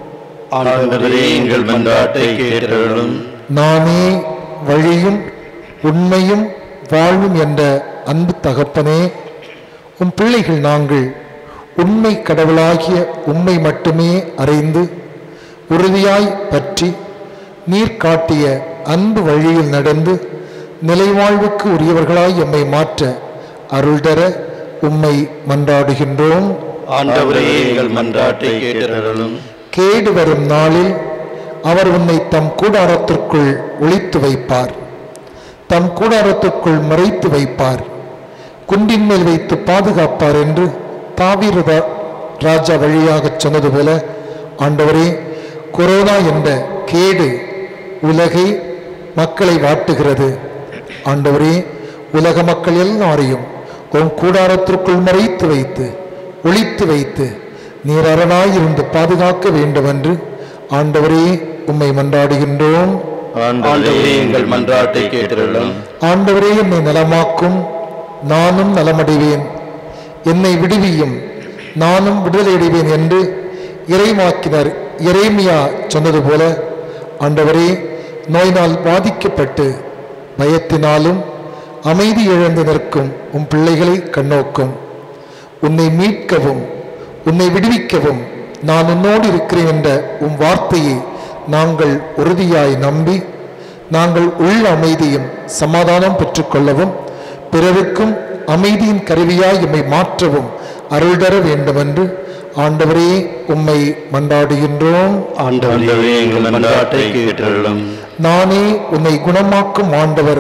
ஆண்டவரே எங்கள் மன்றாட்டை கேட்டருளும் நானே வழியும் உண்மையும் வாழ்வும் என்ற அன்பு தகப்பனே உம் பிள்ளைகள் நாங்கள் உண்மை கடவுளாகிய உம்மை மட்டுமே அறிந்து உறுதியாய் பற்றி நீர் காட்டிய அன்பு வழியில் நடந்து நிலைவாழ்வுக்கு உரியவர்களாய் எம்மை மாற்ற அருள்தர உம்மை மன்றாடுகின்றோம் ஆண்டவரே எங்கள் மன்றாட்டை கேட்டருளும் கேடு வரும் நாளில் அவர் உன்னை தம் கூடாரத்திற்குள் ஒளித்து வைப்பார் தம் கூடாரத்திற்குள் மறைத்து வைப்பார் குன்றின் மேல் வைத்து பாதுகாப்பார் என்று தாவீர ராஜா வழியாகச் சொன்னது போல ஆண்டவரே கொரோனா என்ற கேடு உலகை மக்களை வாட்டுகிறது ஆண்டவரே உலக மக்கள் எல்லாரையும் உன் கூடாரத்திற்குள் மறைத்து வைத்து ஒளித்து வைத்து நீர் அரணாயிருந்து பாதுகாக்க வேண்டும் என்று ஆண்டவரே உம்மை மன்றாடுகின்றோம் ஆண்டவரே எங்கள் மன்றாட்டை கேட்டருளும் ஆண்டவரே என்னை நலமாக்கும் நானும் நலமடைவேன் என்னை விடுவியும் நானும் விடுதலையடைவேன் என்று இறைவாக்கினர் இறைமையா சொன்னது போல ஆண்டவரே நோயினால் பாதிக்கப்பட்டு பயத்தினாலும் அமைதி இழந்து நிற்கும் உம் பிள்ளைகளை கண்ணோக்கும் உன்னை மீட்கவும் உன்னை விடுவிக்கவும் நான் உன்னோடு இருக்கிறேன் என்ற உம் வார்த்தையை நாங்கள் உறுதியாய் நம்பி நாங்கள் உள்ள அமைதியும் சமாதானம் பெற்றுக்கொள்ளவும் பிறருக்கும் அமைதியின் கருவியாய் எம்மை மாற்றவும் அருள் தர வேண்டுமென்று ஆண்டவரே உம்மை மன்றாடுகின்றோம் ஆண்டவரே எங்கள் மன்றாட்டை கேட்டருளும் நானே உன்னை குணமாக்கும் ஆண்டவர்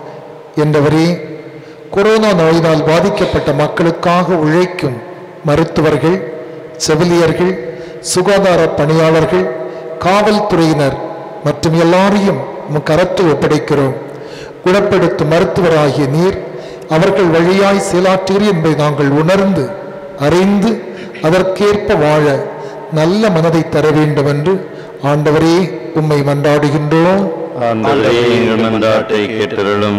என்றவரே கொரோனா நோயினால் பாதிக்கப்பட்ட மக்களுக்காக உழைக்கும் மருத்துவர்கள் செவிலியர்கள் சுகாதார பணியாளர்கள் காவல்துறையினர் மற்றும் எல்லாரையும் உம் கரத்தில் ஒப்படைக்கிறோம் குணப்படுத்தும் மருத்துவராகிய நீர் அவர்கள் வழியாய் செயலாற்றீர் என்பதை நாங்கள் உணர்ந்து அறிந்து அதற்கேற்ப வாழ நல்ல மனதை தர வேண்டும் என்று ஆண்டவரே உம்மை மன்றாடுகின்றோம் ஆண்டவரே எங்கள் மன்றாட்டை கேட்டருளும்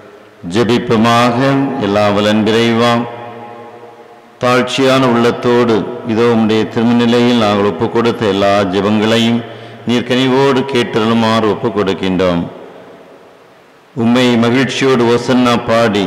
ஜெபிப்புமாக எல்லா வலன் விரைவாம் தாழ்ச்சியான உள்ளத்தோடு இதோ உம்முடைய திருமநிலையில் நாங்கள் ஒப்புக் கொடுத்த எல்லா ஜெபங்களையும் நீர் கனிவோடு கேட்டருளுமாறு ஒப்புக் கொடுக்கின்றோம் உம்மை மகிழ்ச்சியோடு ஒசன்னா பாடி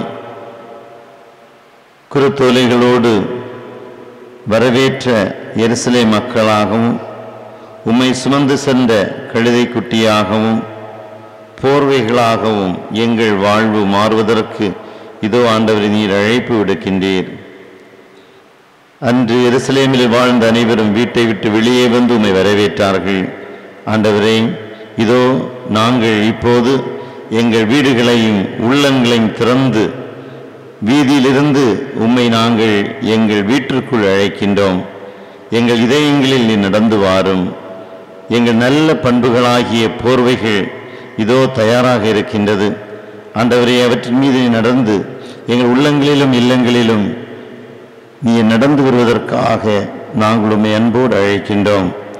குருத்தோலைகளோடு வரவேற்ற எருசலே மக்களாகவும் உம்மை சுமந்து சென்ற கழுதை குட்டியாகவும் போர்வைகளாகவும் எங்கள் வாழ்வு மாறுவதற்கு இதோ ஆண்டவரை நீர் அழைப்பு விடுக்கின்றீர் அன்று எருசலேமில் வாழ்ந்த அனைவரும் வீட்டை விட்டு வெளியே வந்து உம்மை வரவேற்றார்கள் ஆண்டவரே இதோ நாங்கள் இப்போது எங்கள் வீடுகளையும் உள்ளங்களையும் திறந்து வீதியிலிருந்து உம்மை நாங்கள் எங்கள் வீட்டிற்குள் அழைக்கின்றோம் எங்கள் இதயங்களில் நீ நடந்து வாரும் எங்கள் நல்ல பண்புகளாகிய போர்வைகள் இதோ தயாராக இருக்கின்றது ஆண்டவரே அவற்றின் மீது நீ நடந்து எங்கள் உள்ளங்களிலும் இல்லங்களிலும் நீ நடந்து வருவதற்காக நாங்கள் உம்மை அன்போடு அழைக்கின்றோம்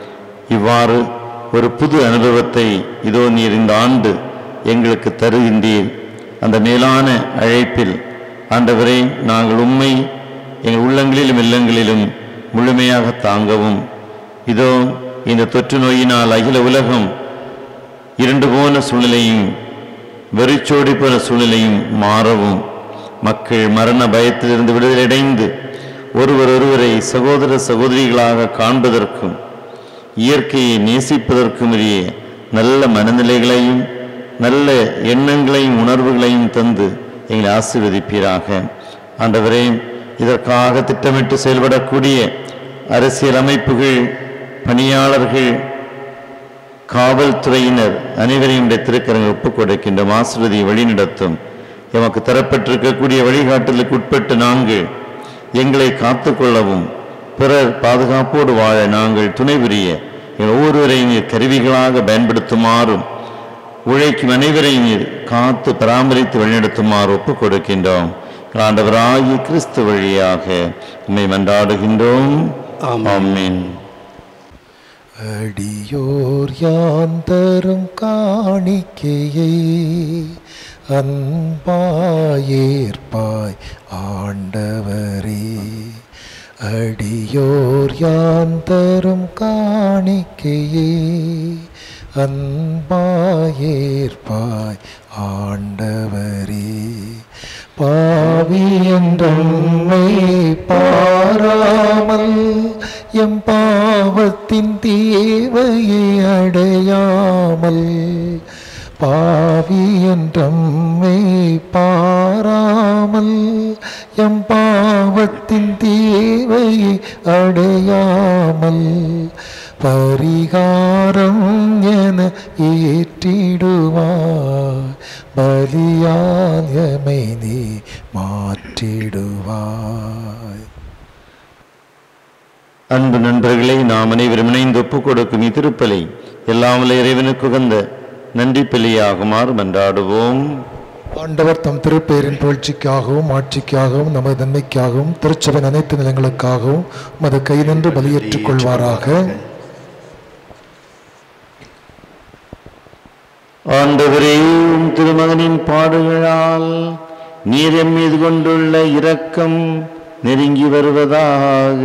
இவ்வாறு ஒரு புது அனுபவத்தை இதோ நீர் இந்த ஆண்டு எங்களுக்கு தருகின்றீர் அந்த மேலான அழைப்பில் ஆண்டவரே நாங்கள் உம்மை எங்கள் உள்ளங்களிலும் இல்லங்களிலும் முழுமையாக தாங்கவும் இதோ இந்த தொற்று நோயினால் அகில உலகம் இருண்டு போன சூழ்நிலையும் வெறிச்சோடி போன சூழ்நிலையும் மாறவும் மக்கள் மரண பயத்திலிருந்து விடுதலையடைந்து ஒருவர் ஒருவரை சகோதர சகோதரிகளாக காண்பதற்கும் இயற்கையை நேசிப்பதற்கும் உரிய நல்ல மனநிலைகளையும் நல்ல எண்ணங்களையும் உணர்வுகளையும் தந்து எங்களை ஆசீர்வதிப்பீராக ஆண்டவரே இதற்காக திட்டமிட்டு செயல்படக்கூடிய அரசியல் அமைப்புகள் பணியாளர்கள் காவல்துறையினர் அனைவரையும் உடைய திருக்கரங்கள் ஒப்புக் கொடுக்கின்ற ஆசிர்வதியை வழிநடத்தும் எமக்கு தரப்பட்டிருக்கக்கூடிய வழிகாட்டலுக்கு உட்பட்டு நாங்கள் எங்களை காத்துக்கொள்ளவும் பிறர் பாதுகாப்போடு வாழ நாங்கள் துணை புரிய எங்கள் ஒவ்வொருவரையும் நீர் கருவிகளாக பயன்படுத்துமாறும் உழைக்கும் அனைவரையும் நீர் காத்து பராமரித்து வழிநடத்துமாறு ஒப்புக் கொடுக்கின்றோம் ஆண்டவராகிய கிறிஸ்து வழியாக உம்மை மன்றாடுகின்றோம் ஆமென் அடியோர் யான் தரும் காணிக்கையை அன்பாயேற்பாய் ஆண்டவரே அடியோர் யான் தரும் காணிக்கையை அன்பாயேற்பாய் ஆண்டவரே பாவி என்றம்மை பாராமல் எம் பாவத்தின் தீவையை அடையாமல் பாவி என்றம்மை பாராமல் எம் பாவத்தின் தீவையை அடையாமல் பரிகாரம் என ஏற்றிடுவாய் பலியால் எமை நீ மாற்றிடுவாய் அன்பு நண்பர்களை நாம் அனைவரும் இணைந்து ஒப்புக் கொடுக்கும் இத்திருப்பலை எல்லாம் வல்ல இறைவனுக்கு உகந்த நன்றி பலியாகுமாறு மன்றாடுவோம் ஆண்டவர் தம் திருப்பெயரின் புகழ்ச்சிக்காகவும் ஆட்சிக்காகவும் நமது நன்மைக்காகவும் திருச்சபையின் அனைத்து நிலங்களுக்காகவும் உமது கை நின்று பலியேற்றுக் கொள்வாராக ஆண்டவரே உம் திருமகனின் பாடுகளால் நீர் எம் மீது கொண்டுள்ள இரக்கம் நெருங்கி வருவதாக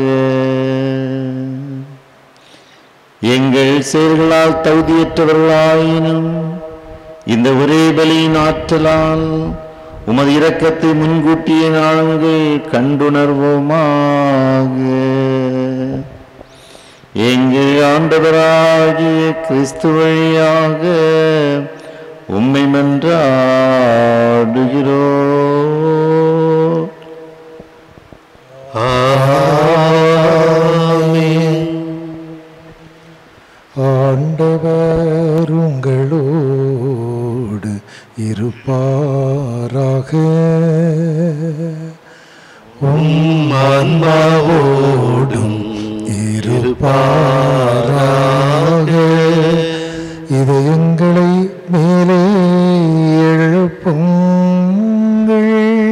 எங்கள் செயல்களால் தகுதியற்றவர்களாயினும் இந்த ஒரே பலியின் ஆற்றலால் உமது இரக்கத்தை முன்கூட்டியே நாங்கள் கண்டுணர்வோமாக எங்கள் ஆண்டவராகிய கிறிஸ்து வழியாக உம்மை மன்றாடுகிறோ ஆண்டவர் உங்களோடு இருப்பாராக உம் ஆன்மாவோடும் இருப்பாராக இது எங்களை மேலே எழுப்புங்கள்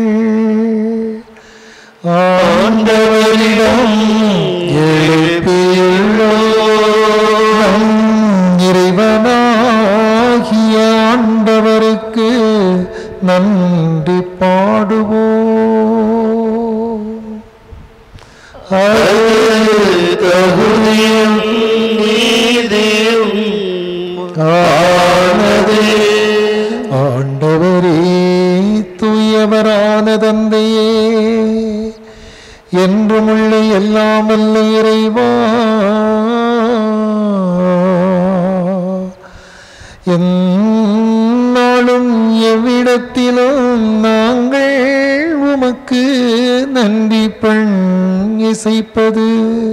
ஆண்டவரிடம் எழுப்பியுள்ளோம் இறைவனாகிய ஆண்டவருக்கு நன்றி பாடுவோம் அது தகுதியும் ஆனதே ஆண்டவரே தூயவரான தந்தையே என்றுமுள்ள எல்லாம் வல்ல இறைவா என்னாலும் எவ்விடத்திலும் நாங்கள் உமக்கு நன்றி பண் இசைப்பது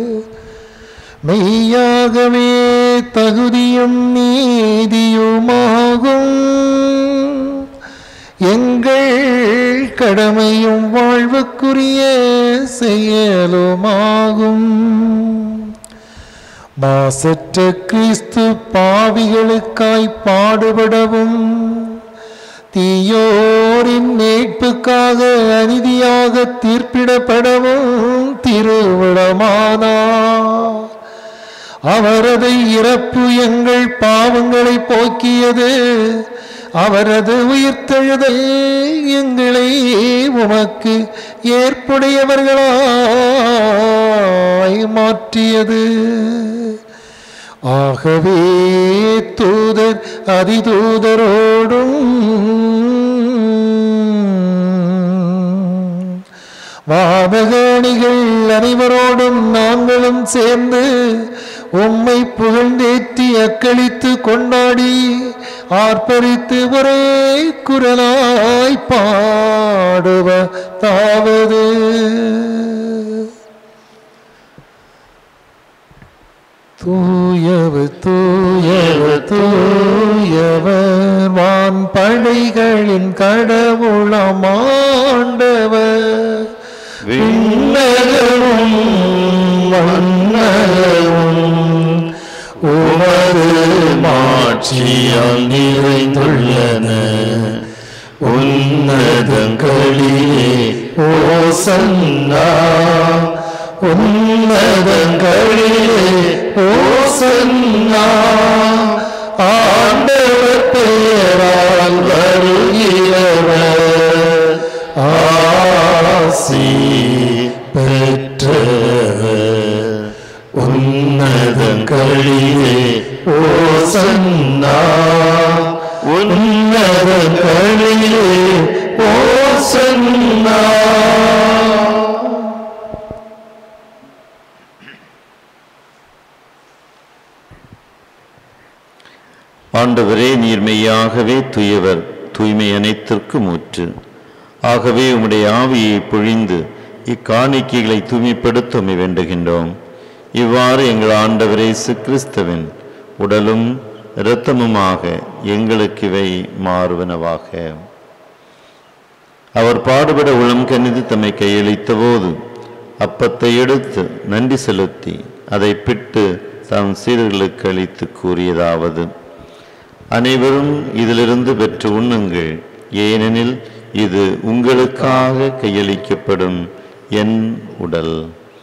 மெய்யாகவே தகுதியும் நீதியுமாகும் எங்கள் கடமையும் வாழ்வுக்குரிய செயலுமாகும் மாசற்ற கிறிஸ்து பாவிகளுக்காய் பாடுபடவும் தீயோரின் மீட்புக்காக அநீதியாக தீர்ப்பிடப்படவும் திருவிழமானார் அவரது இறப்பு எங்கள் பாவங்களை போக்கியது அவரது உயிர்த்தெழுதல் எங்களை உமக்கு ஏற்புடையவர்களாய் மாற்றியது ஆகவே தூதர் அதிதூதரோடும் வானகாணிகள் அனைவரோடும் நாங்களும் சேர்ந்து உம்மை புகழ்ந்தேற்றி அக்களித்து கொண்டாடி ஆர்ப்பரித்து ஒரே குரலாய் பாடுவதாவது தூயவர் தூயவர் தூயவர் வான் படைகளின் கடவுளமாண்டவர் விண்ணகமும் வண்ணகமும் உமது மாட்சியால் நிறைந்துள்ளன உன்னதங்களிலே ஓசன்னா உன்னதங்களிலே ஓசன்னா ஆண்டவர் பெயரால் வருகிறவர் ஆசி பெற்றவர் உன்னதங்களிலே ஓசன்னா உன்னதங்களிலே ஓசன்னா ஆண்டவரே நீர் மெய்யாகவே தூயவர் தூய்மை அனைத்திற்கும் ஊற்று ஆகவே உம்முடைய ஆவியை பொழிந்து இக்காணிக்கைகளை தூய்மைப்படுத்த உம்மை வேண்டுகின்றோம் இவ்வாறு எங்கள் ஆண்டவரே கிறிஸ்துவின் உடலும் இரத்தமுமாக எங்களுக்கு இவை மாறுவனவாக அவர் பாடுபட உளம் கனிந்து தம்மை கையளித்த போது அப்பத்தை எடுத்து நன்றி செலுத்தி அதை பிட்டு தம் சீடர்களுக்கு அளித்து கூறியதாவது அனைவரும் இதிலிருந்து பெற்று உண்ணுங்கள் ஏனெனில் இது உங்களுக்காக கையளிக்கப்படும் என் உடல்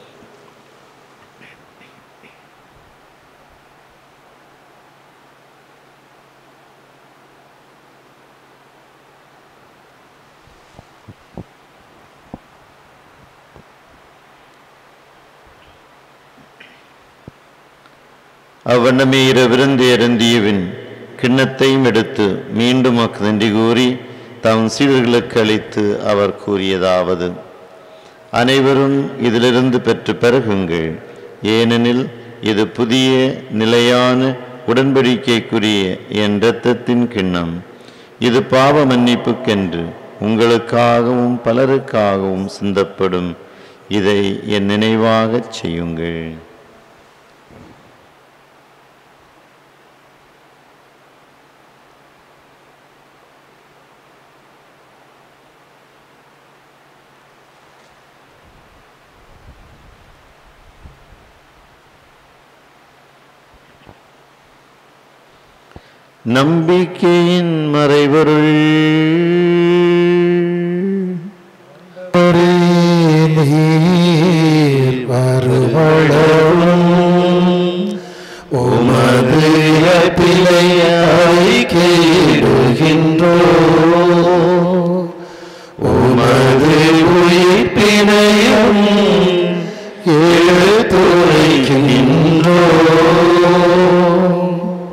அவ்வண்ணமே இரவிருந்து இறந்தியவின் கிண்ணத்தையும் எடுத்து மீண்டும் அக்கு நன்றி கூறி தம் சீடர்களுக்கு அளித்து அவர் கூறியதாவது அனைவரும் இதிலிருந்து பெற்று பெருகுங்கள் ஏனெனில் இது புதிய நிலையான உடன்படிக்கைக்குரிய என் இரத்தத்தின் கிண்ணம் இது பாவ மன்னிப்புக்கென்று உங்களுக்காகவும் பலருக்காகவும் சிந்தப்படும் இதை என் நினைவாகச் செய்யுங்கள் நம்பிக்கையின் மறைபொருள் ஒரே நீர் வருவளவும் உமது இறப்பிலை அறிக்கையிடுகின்றோ உமது உயிர்ப்பினையும் எடுத்துரைக்கின்றோ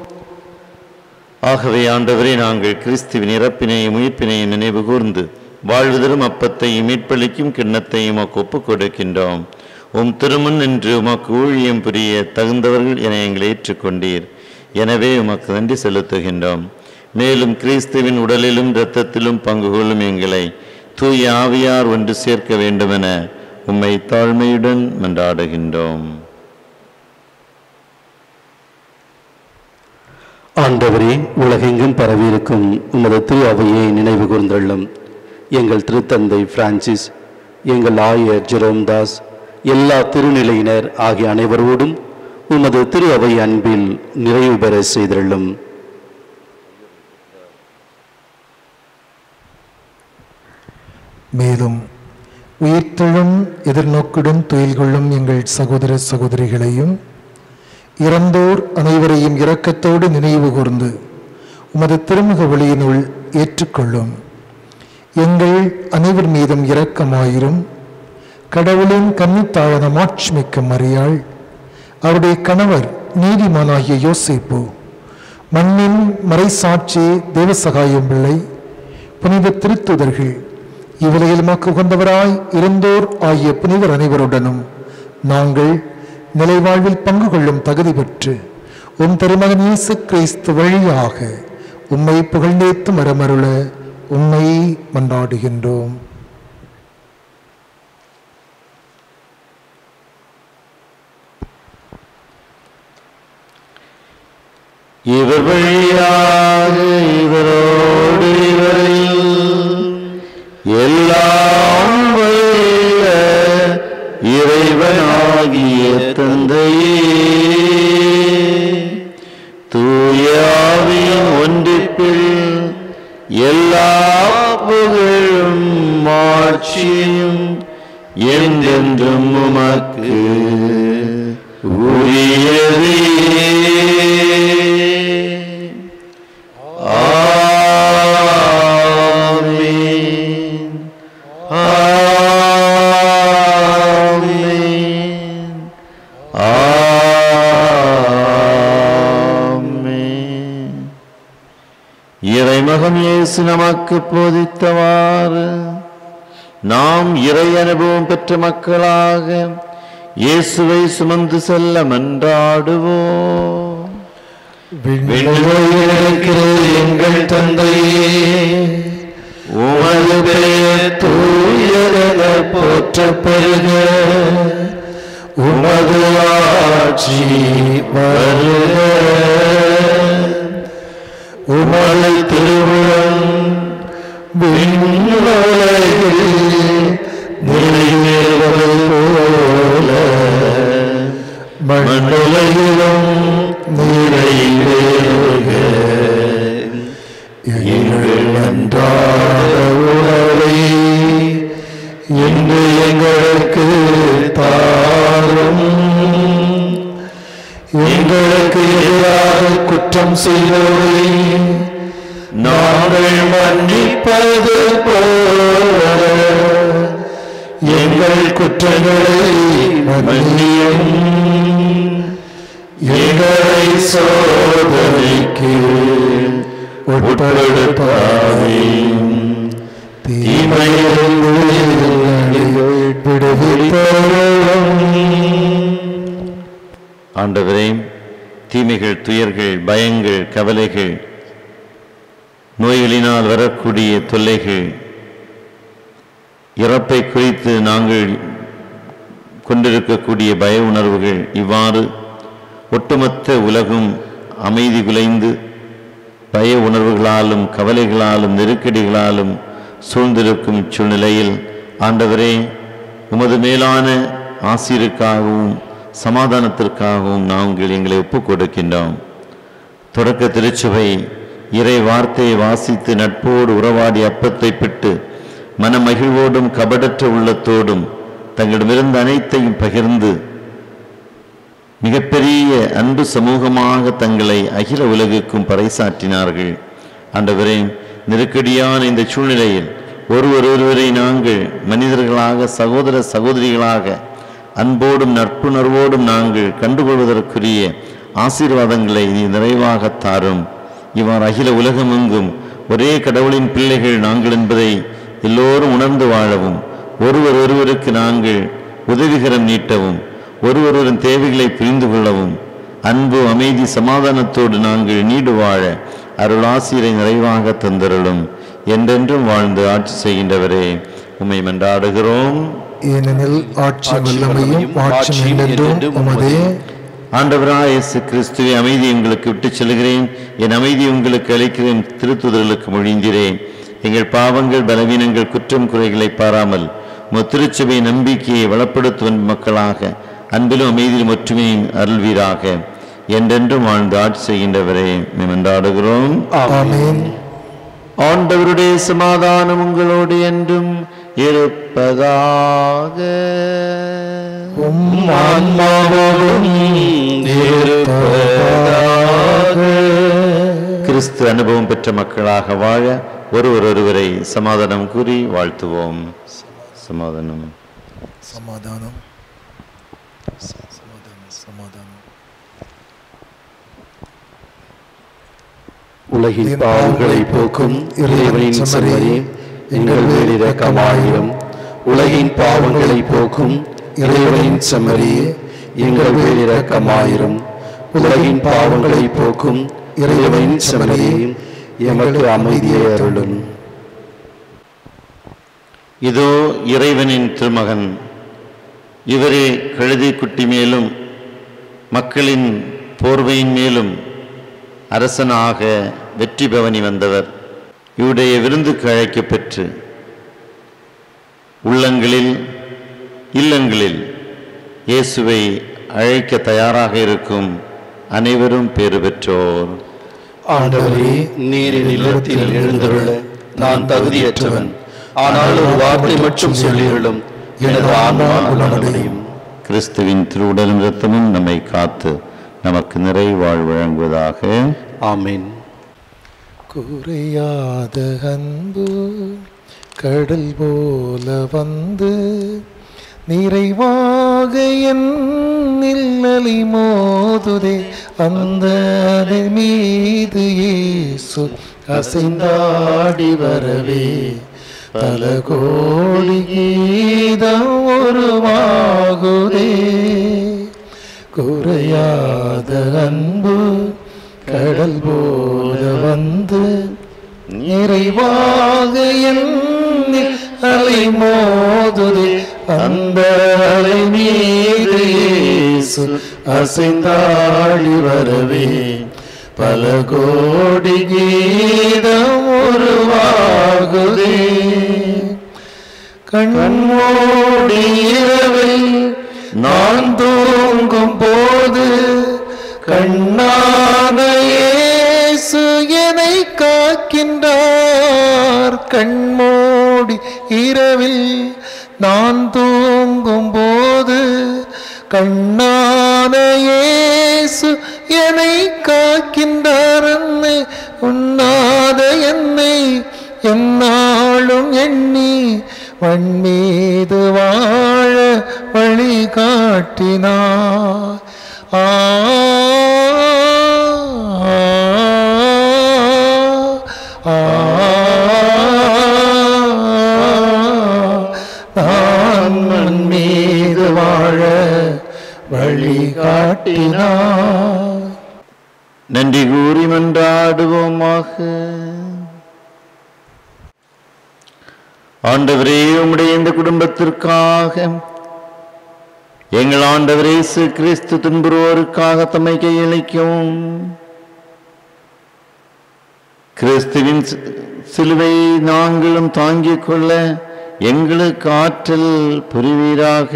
ஆகவே ஆண்டவரே நாங்கள் கிறிஸ்துவின் இறப்பினையும் உயிர்ப்பினையும் நினைவு கூர்ந்து வாழ்வுதரும் அப்பத்தையும் மீட்பளிக்கும் கிண்ணத்தையும் உமக்கு ஒப்புக் கொடுக்கின்றோம் உம் திருமுன் நின்று உமக்கு ஊழியம் புரிய தகுந்தவர்கள் என எங்களை ஏற்றுக்கொண்டீர் எனவே உமக்கு நன்றி செலுத்துகின்றோம் மேலும் கிறிஸ்துவின் உடலிலும் இரத்தத்திலும் பங்கு கொள்ளும் எங்களை தூய ஆவியார் ஒன்று சேர்க்க வேண்டுமென உம்மை தாழ்மையுடன் மன்றாடுகின்றோம் ஆண்டவரே உலகெங்கும் பரவியிருக்கும் உமது திரு அவையை நினைவு கூர்ந்தள்ளும் எங்கள் திருத்தந்தை பிரான்சிஸ் எங்கள் ஆயர் ஜெரோம்தாஸ் எல்லா திருநிலையினர் ஆகிய அனைவரோடும் உமது திரு அவை அன்பில் நிறைவு பெற செய்தள்ளும் மேலும் உயிர்த்தெழும் எதிர்நோக்குடன் துயில் கொள்ளும் எங்கள் சகோதர சகோதரிகளையும் இறந்தோர் அனைவரையும் இரக்கத்தோடு நினைவு கூர்ந்து உமது திருமுக ஒளியினுள் ஏற்றுக்கொள்ளும் எங்கள் அனைவர் மீதும் இரக்கமாயிரும் கடவுளின் கன்னித்தாழன மாட்சிமிக்க மரியாள் அவருடைய கணவர் நீதிமானாகிய யோசேப்பு மண்ணின் மறைசாட்சி தேவசகாயம் பிள்ளை புனித திருத்துதர்கள் இவ்வுலகில் மக்கு உகந்தவராய் இருந்தோர் ஆகிய புனிதர் அனைவருடனும் நாங்கள் நிலைவாழ்வில் பங்கு கொள்ளும் தகுதி பெற்று உம் திருமகன் இயேசு கிறிஸ்து வழியாக உம்மை புகழ்ந்தேத்து மரமருள உம்மை மன்றாடுகின்றோம் இவர் வழியாக இவரோடு இவரில் எல்லாம் வல்ல இறைவனாகிய தந்தையே தூயாவின் ஒன்றிப்பில் எல்லா புகழும் மாட்சியும் என்றென்றும் உமக்கு உரியதே ஆமென் ஆமென் ஆமென் இறைமகன் இயேசு நமக்கு போதித்தவாறு நாம் இறை அனுபவம் பெற்ற மக்களாக இயேசுவை சுமந்து செல்ல மன்றாடுவோம் விண்ணுலகில் இருக்கிற எங்கள் தந்தையே உமது பெயர் தூயதென போற்றப் பெறுக உமது ஆட்சி வருக உமது திருவுளம் விண்ணுலகில் நிறைவேறுவது போல மண்ணுலகிலும் நிறைவேறுக எங்கள் அன்றாட உணவை இன்று எங்களுக்கு தாரும் எங்களுக்கு எதிராக குற்றம் செய்வோரை நாங்கள் மன்னிப்பது போல எங்கள் குற்றங்களை மன்னியும் எங்களை சோதனைக்கு உட்படுத்தாதையும் தீமையிலிருந்து எங்களை விடுவித்தருளும் ஆண்டவரே தீமைகள் துயர்கள் பயங்கள் கவலைகள் நோய்களினால் வரக்கூடிய தொல்லைகள் இறப்பை குறித்து நாங்கள் கொண்டிருக்கக்கூடிய பய உணர்வுகள் இவ்வாறு ஒட்டுமொத்த உலகும் அமைதி குலைந்து பய உணர்வுகளாலும் கவலைகளாலும் நெருக்கடிகளாலும் சூழ்ந்திருக்கும் இச்சூழ்நிலையில் ஆண்டவரே உமது மேலான ஆசிரியருக்காகவும் சமாதானத்திற்காகவும் நாங்கள் எங்களை ஒப்புக் கொடுக்கின்றோம் தொடக்க திருச்சுவை இறை வார்த்தையை வாசித்து நட்போடு உறவாடி அப்பத்தை பிட்டு மனமகிழ்வோடும் கபடற்ற உள்ளத்தோடும் தங்களிடமிருந்த அனைத்தையும் பகிர்ந்து மிகப்பெரிய அன்பு சமூகமாக தங்களை அகில உலகுக்கும் பறைசாற்றினார்கள் ஆண்டவரே நெருக்கடியான இந்த சூழ்நிலையில் ஒருவர் ஒருவரை நாங்கள் மனிதர்களாக சகோதர சகோதரிகளாக அன்போடும் நட்புணர்வோடும் நாங்கள் கண்டுகொள்வதற்குரிய ஆசீர்வாதங்களை நீ நிறைவாக தாரும் இவ்வாறு அகில உலகமெங்கும் ஒரே கடவுளின் பிள்ளைகள் நாங்கள் என்பதை எல்லோரும் உணர்ந்து வாழவும் ஒருவர் ஒருவருக்கு நாங்கள் உதவிகரம் நீட்டவும் ஒருவரின் தேவைகளை புரிந்து கொள்ளவும் அன்பு அமைதி சமாதானத்தோடு நாங்கள் நீடு வாழ அருளாசிரை நிறைவாக தந்தருளும் என்றென்றும் வாழ்ந்து ஆட்சி செய்கின்றவரே உம்மை மன்றாடுகிறோம் ஏனெனில் ஆட்சி வல்லமையும் ஆட்சியும் என்றென்றும் உமதே ஆண்டவராய் இயேசு கிறிஸ்துவை அமைதி உங்களுக்கு விட்டுச் செல்கிறேன் என் அமைதி உங்களுக்கு அளிக்கிறேன் திருத்துதர்களுக்கு மொழிந்திரேன் எங்கள் பாவங்கள் பலவீனங்கள் குற்றம் குறைகளை பாராமல் உமது திருச்சபை நம்பிக்கையை வளப்படுத்துவன் மக்களாக அன்பிலும் அமைதியிலும் ஒற்றுமையும் அருள்வீராக என்றென்றும் வாழ்ந்து ஆட்சி செய்கின்றவரே மேமன்றாடுகிறோம் ஆமென் ஆண்டவருடைய சமாதானம் உங்களோடு என்றும் இருப்பதாக உம் ஆன்மாவோடும் கிறிஸ்து அனுபவம் பெற்ற மக்களாக வாழ ஒருவர் ஒருவரை சமாதானம் கூறி வாழ்த்துவோம் சமாதானம் சமாதானம் சமாதானம் சமாதானம் உலகின் பாவங்களை போக்கும் இறைவனின் செம்மறியே எங்கள் மேல் இரக்கமாயிரும் உலகின் பாவங்களை போக்கும் இறைவனின் செம்மறியே எங்கள் மேல் இரக்கமாயிரும் உலகின் பாவங்களை போக்கும் இறைவனின் செம்மறியே எமக்கு அமைதியை அருளும் இதோ இறைவனின் திருமகன் இவரே கழுதை குட்டி மேலும் மக்களின் போர்வையின் மேலும் அரசனாக வெற்றி பவனி வந்தவர் இவருடைய விருந்துக்கு அழைக்கப் பெற்று உள்ளங்களில் இல்லங்களில் இயேசுவை அழைக்க தயாராக இருக்கும் அனைவரும் பேறு பெற்றோர் ஆண்டவரே நீரின் இல்லத்தில் எழுந்துள்ள நான் தகுதியற்றவன் ஆனால் ஒரு வார்த்தை மட்டும் சொல்லியுள்ளும் எனது ஆன்மா குணமடையும் கிறிஸ்துவின் திருவுடலும் இரத்தமும் நம்மை காத்து நமக்கு நிறை வாழ் வழங்குவதாக ஆமென் குறையாத அன்பு கடல் போல வந்து நிறைவாக என் நிழலை மோதுதே அந்த அலை மீது இயேசு அசைந்தாடி வரவே பல கோடி கீதம் உருவாகுதே குறையாத அன்பு கடல் போல வந்து நிறைவாக என்னில் அலை மோதுதே அந்த அலை மீது இயேசு அசைந்தாடி வரவே பல கோடி கீதம் உருவாகுதே கண்மூடி இரவில் நான் தூங்கும் போது கண்ணான இயேசு என்னை காக்கின்றார் கண்மூடி இரவில் நான் தூங்கும் போது கண்ணான இயேசு என்னை காக்கின்றார் என்னை உண்ணாத என்னை என்னாலும் எண்ணி மண் மீது வாழ வழி காட்டினார் ஆ ஆ, நான் மண் மீது வாழ வழி காட்டினார் நன்றி கூறி மன்றாடுவோமாக ஆண்டவரே உம்முடைய இந்த குடும்பத்திற்காக எங்கள் ஆண்டவர் இயேசு கிறிஸ்து துன்புறுவோருக்காக தம்மை கையளிக்கவும் கிறிஸ்துவின் சி- சிலுவையை நாங்களும் தாங்கிக் கொள்ள எங்களுக்கு ஆற்றல் புரிவீராக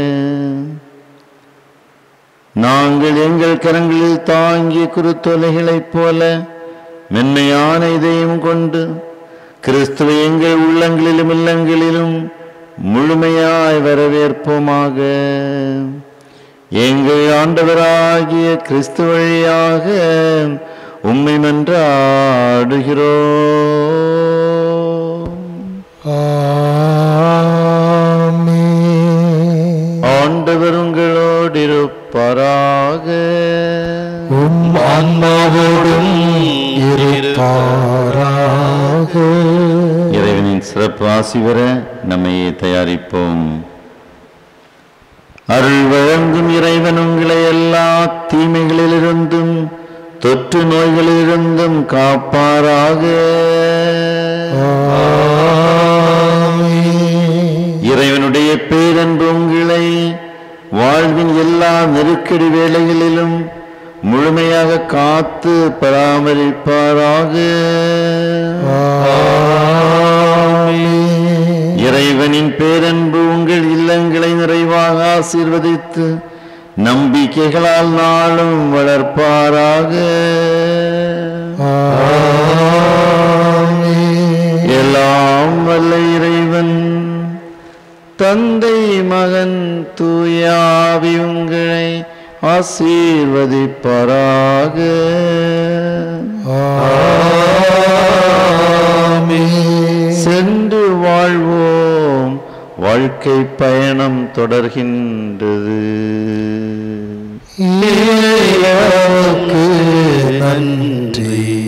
நாங்கள் எங்கள் கரங்களில் தாங்கிய குருத்தொலைகளைப் போல மென்மையான இதயம் கொண்டு கிறிஸ்துவை எங்கள் உள்ளங்களிலும் இல்லங்களிலும் முழுமையாய் வரவேற்போமாக எங்கள் ஆண்டவராகிய கிறிஸ்து வழியாக உம்மை மன்றாடுகிறோம் ஆமென். ஆண்டவர் உங்களோடு இருப்பாராக உம் ஆன்மாவோடும் இருப்பாராக இறைவனின் சிறப்பு ஆசி பெற நம்மையே தயாரிப்போம் அருள் வழங்கும் இறைவன் உங்களை எல்லா தீமைகளிலிருந்தும் தொற்று நோய்களிலிருந்தும் காப்பாராக இறைவனுடைய பேரன்பு உங்களை வாழ்வின் எல்லா நெருக்கடி வேளைகளிலும் முழுமையாக காத்து பராமரிப்பாராக இறைவனின் பேரன்பு உங்கள் இல்லங்களை நிறைவாக ஆசீர்வதித்து நம்பிக்கைகளால் நாளும் வளர்ப்பாராக எல்லாம் வல்ல இறைவன் தந்தை மகன் தூயாவி உங்களை ஆசீர்வதிப்பாராக சென்று வாழ்வோம் வாழ்க்கை பயணம் தொடர்கின்றது இறைவனுக்கு நன்றி